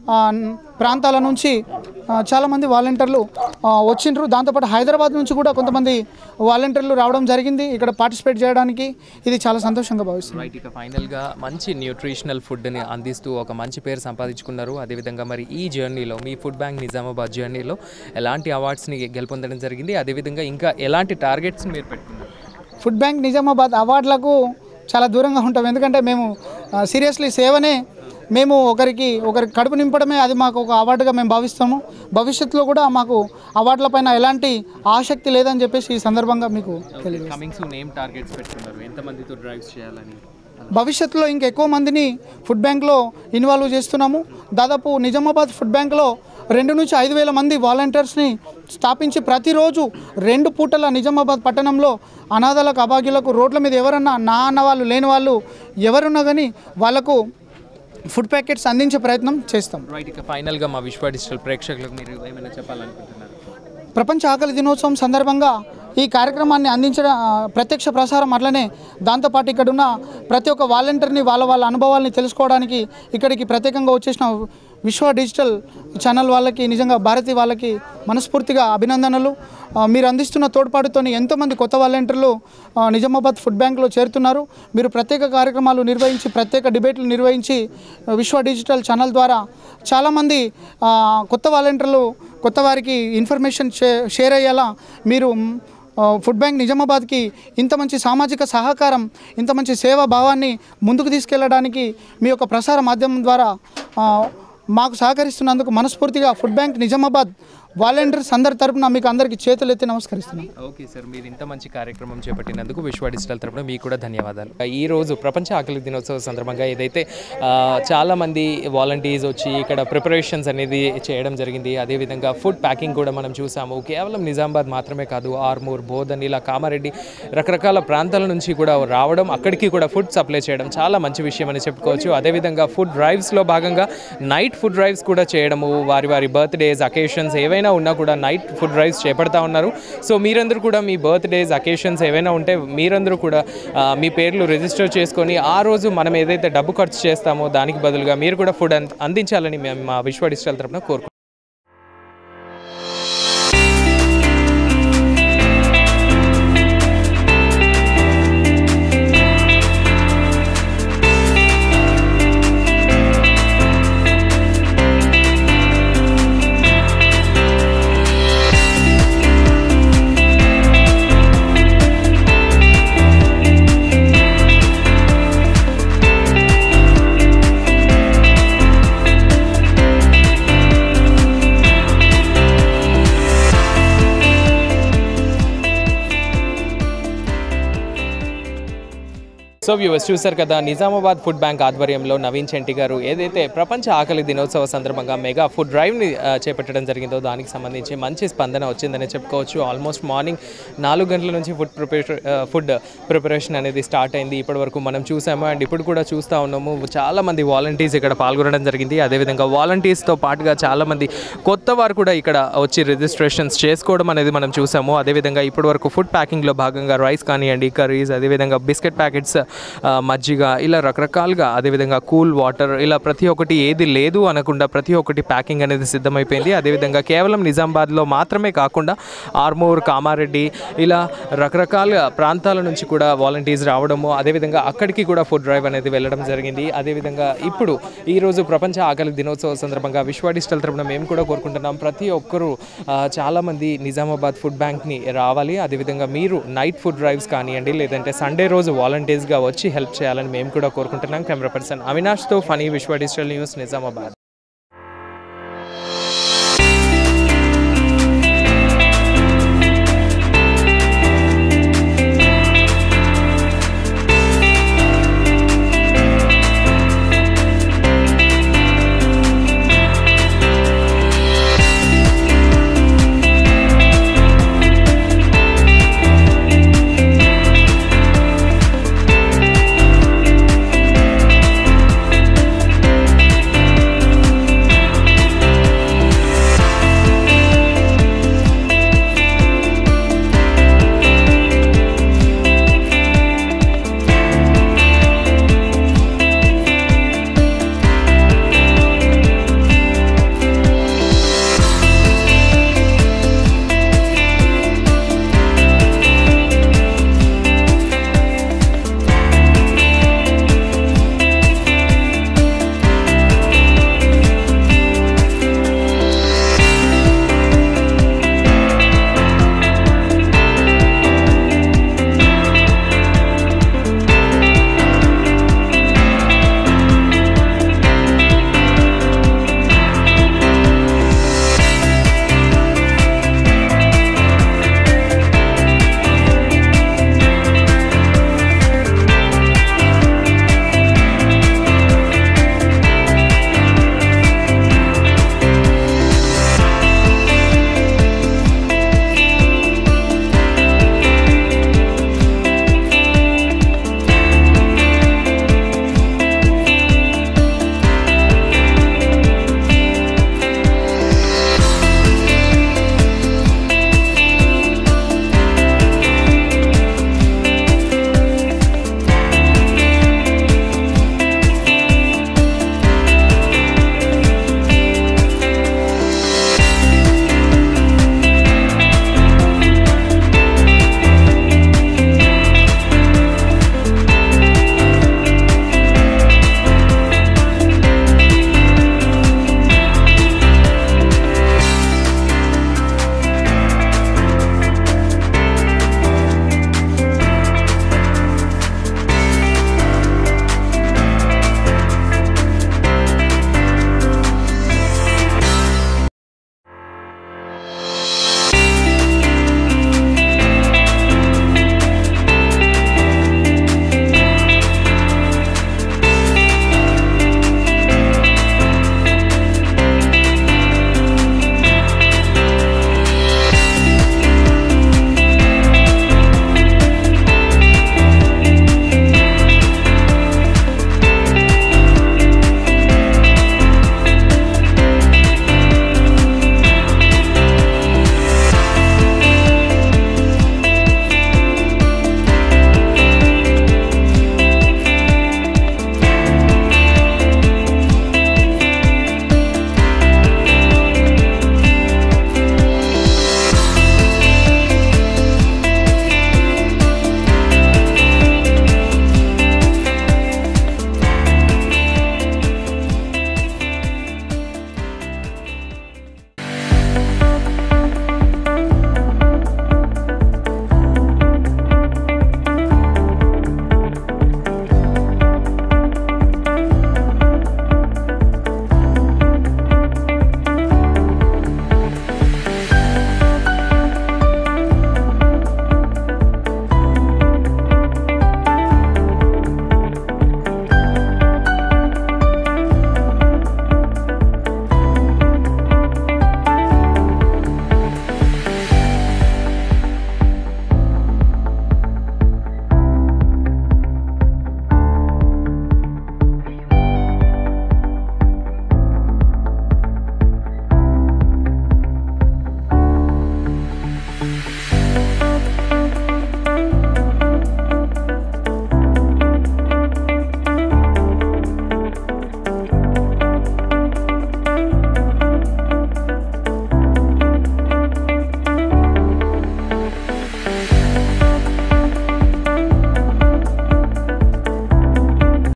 [SPEAKER 17] ఆ, ప్రాంతాల నుంచి ఆ, చాలామంది వాలంటీర్లు ఆ, వచ్చిండ్రు దాంతోపాటు హైదరాబాద్ నుంచి కూడా కొంతమంది వాలంటీర్లు రావడం జరిగింది ఇక్కడ పార్టిసిపేట్ చేయడానికి ఇది చాలా సంతోషంగా భావిస్తున్నాను
[SPEAKER 1] రైట్ ఇక ఫైనల్గా మంచి న్యూట్రిషనల్ ఫుడ్ని అందిస్తూ ఒక మంచి పేరు సంపాదించుకున్నారు అదేవిధంగా మరి ఈ జర్నీలో మీ ఫుడ్ బ్యాంక్ నిజామాబాద్ జర్నీలో ఎలాంటి అవార్డ్స్ని గెలుపొందడం జరిగింది అదేవిధంగా ఇంకా ఎలాంటి టార్గెట్స్ మీరు పెట్టుకున్నారు
[SPEAKER 17] ఫుడ్ బ్యాంక్ నిజామాబాద్ అవార్డులకు చాలా దూరంగా ఉంటాం ఎందుకంటే మేము సీరియస్లీ సేవనే మేము ఒకరికి ఒకరి కడుపు నింపడమే అది మాకు ఒక అవార్డుగా మేము భావిస్తాము భవిష్యత్తులో కూడా మాకు అవార్డులపైన ఎలాంటి ఆసక్తి లేదని చెప్పేసి ఈ సందర్భంగా మీకు తెలియదు
[SPEAKER 1] కమింగ్ సూన్ ఏం టార్గెట్స్ పెట్టుకున్నారు ఎంతమందితో డ్రైవ్స్ చేయాలని
[SPEAKER 17] భవిష్యత్తులో ఇంకా ఎక్కువ మందిని ఫుడ్ బ్యాంక్లో ఇన్వాల్వ్ చేస్తున్నాము దాదాపు నిజామాబాద్ ఫుడ్ బ్యాంక్లో రెండు నుంచి ఐదు వేల మంది వాలంటీర్స్ని స్థాపించి ప్రతిరోజు రెండు పూటల నిజామాబాద్ పట్టణంలో అనాథలకు అభాగ్యులకు రోడ్ల మీద ఎవరన్నా నా అన్న వాళ్ళు లేని వాళ్ళు ఎవరున్నా కానీ వాళ్ళకు ఫుడ్ ప్యాకెట్స్ అందించే ప్రయత్నం చేస్తాం
[SPEAKER 1] రైట్ ఇక ఫైనల్గా మా విశ్వ డిజిటల్ ప్రేక్షకులకు మీరు ఏమైనా చెప్పాలనుకుంటున్నారు
[SPEAKER 17] ప్రపంచ ఆకలి దినోత్సవం సందర్భంగా ఈ కార్యక్రమాన్ని అందించడం ఆ, ప్రత్యక్ష ప్రసారం అట్లనే దాంతోపాటు ఇక్కడ ఉన్న ప్రతి ఒక్క వాలంటీర్ని వాళ్ళ వాళ్ళ అనుభవాల్ని తెలుసుకోవడానికి ఇక్కడికి ప్రత్యేకంగా వచ్చేసిన విశ్వ డిజిటల్ ఛానల్ వాళ్ళకి నిజంగా భారతి వాళ్ళకి మనస్ఫూర్తిగా అభినందనలు ఆ, మీరు అందిస్తున్న తోడ్పాటుతోని ఎంతోమంది కొత్త వాలంటీర్లు ఆ, నిజామాబాద్ ఫుడ్ బ్యాంక్లో చేరుతున్నారు మీరు ప్రత్యేక కార్యక్రమాలు నిర్వహించి ప్రత్యేక డిబేట్లు నిర్వహించి ఆ, విశ్వ డిజిటల్ ఛానల్ ద్వారా చాలామంది ఆ, కొత్త వాలంటీర్లు కొత్త వారికి ఇన్ఫర్మేషన్ షే షేర్ అయ్యేలా మీరు మ్, ఆ, ఫుడ్ బ్యాంక్ నిజామాబాద్కి ఇంత మంచి సామాజిక సహకారం ఇంత మంచి సేవా భావాన్ని ముందుకు తీసుకెళ్ళడానికి మీ యొక్క ప్రసార మాధ్యమం ద్వారా ఆ, మాకు సహకరిస్తున్నందుకు మనస్ఫూర్తిగా ఫుడ్ బ్యాంక్ నిజామాబాద్ వాలంటీర్స్ అందరి తరపున మీకు అందరికీ చేతులు ఎత్తి నమస్కరిస్తున్నాను
[SPEAKER 1] ఓకే సార్ మీరు ఇంత మంచి కార్యక్రమం చేపట్టినందుకు విశ్వ డిజిటల్ తరపున మీకు కూడా ధన్యవాదాలు ఈ రోజు ప్రపంచ ఆకలి దినోత్సవ సందర్భంగా ఏదైతే ఆ, చాలా మంది వాలంటీర్స్ వచ్చి ఇక్కడ ప్రిపరేషన్స్ అనేది చేయడం జరిగింది అదేవిధంగా ఫుడ్ ప్యాకింగ్ కూడా మనం చూసాము కేవలం నిజామాబాద్ మాత్రమే కాదు ఆర్మూర్ బోధన్ ఇలా కామారెడ్డి రకరకాల ప్రాంతాల నుంచి కూడా రావడం అక్కడికి కూడా ఫుడ్ సప్లై చేయడం చాలా మంచి విషయం అని చెప్పుకోవచ్చు అదేవిధంగా ఫుడ్ డ్రైవ్స్లో భాగంగా నైట్ ఫుడ్ డ్రైవ్స్ కూడా చేయడము వారి వారి బర్త్డేస్ అకేషన్స్ ఏవైనా ఉన్నా కూడా నైట్ ఫుడ్ డ్రైవ్స్ చేపడతా ఉన్నారు సో మీరందరూ కూడా మీ బర్త్డేస్ అకేషన్స్ ఏవైనా ఉంటే మీరందరూ కూడా ఆ, మీ పేర్లు రిజిస్టర్ చేసుకొని ఆ రోజు మనం ఏదైతే డబ్బు ఖర్చు చేస్తామో దానికి బదులుగా మీరు కూడా ఫుడ్ అంద- అందించాలని మేము మా విశ్వ డిజిటల్ తరపున కోరుకుంటున్నాం సో వ్యూవర్స్ చూశారు కదా నిజామాబాద్ ఫుడ్ బ్యాంక్ ఆధ్వర్యంలో నవీన్ చెంటి గారు ఏదైతే ప్రపంచ ఆకలి దినోత్సవ సందర్భంగా మెగా ఫుడ్ డ్రైవ్ని ఆ, చేపట్టడం జరిగిందో దానికి సంబంధించి మంచి స్పందన వచ్చిందని చెప్పుకోవచ్చు ఆల్మోస్ట్ మార్నింగ్ నాలుగు గంటల నుంచి ఫుడ్ ప్రిపరేషన్ ఫుడ్ ప్రిపరేషన్ అనేది స్టార్ట్ అయింది ఇప్పటి వరకు మనం చూసాము అండ్ ఇప్పుడు కూడా చూస్తూ ఉన్నాము చాలా మంది వాలంటీర్స్ ఇక్కడ పాల్గొనడం జరిగింది అదేవిధంగా వాలంటీర్స్తో పాటుగా చాలా మంది కొత్త వారు కూడా ఇక్కడ వచ్చి రిజిస్ట్రేషన్స్ చేసుకోవడం అనేది మనం చూసాము అదేవిధంగా ఇప్పటి వరకు ఫుడ్ ప్యాకింగ్లో భాగంగా రైస్ కానివ్వండి కర్రీస్ అదేవిధంగా బిస్కెట్ ప్యాకెట్స్ ఆ, మజ్జిగ ఇలా రకరకాలుగా అదేవిధంగా కూల్ వాటర్ ఇలా ప్రతి ఒక్కటి ఏది లేదు అనకుండా ప్రతి ఒక్కటి ప్యాకింగ్ అనేది సిద్ధమైపోయింది అదేవిధంగా కేవలం నిజామాబాద్లో మాత్రమే కాకుండా ఆర్మూర్ కామారెడ్డి ఇలా రకరకాల ప్రాంతాల నుంచి కూడా వాలంటీర్స్ రావడము అదేవిధంగా అక్కడికి కూడా ఫుడ్ డ్రైవ్ అనేది వెళ్ళడం జరిగింది అదేవిధంగా ఇప్పుడు ఈరోజు ప్రపంచ ఆకలి దినోత్సవ సందర్భంగా విశ్వ డిజిటల్ తరపున మేము కూడా కోరుకుంటున్నాం ప్రతి ఒక్కరూ ఆ, చాలామంది నిజామాబాద్ ఫుడ్ బ్యాంక్ని రావాలి అదేవిధంగా మీరు నైట్ ఫుడ్ డ్రైవ్స్ కానివ్వండి లేదంటే సండే రోజు వాలంటీర్స్గా వచ్చి హెల్ప్ చేయాలని మేము కూడా కోరుకుంటున్నాం కెమెరా పర్సన్ అవినాష్తో ఫనీ విశ్వ డిజిటల్ న్యూస్ నిజామాబాద్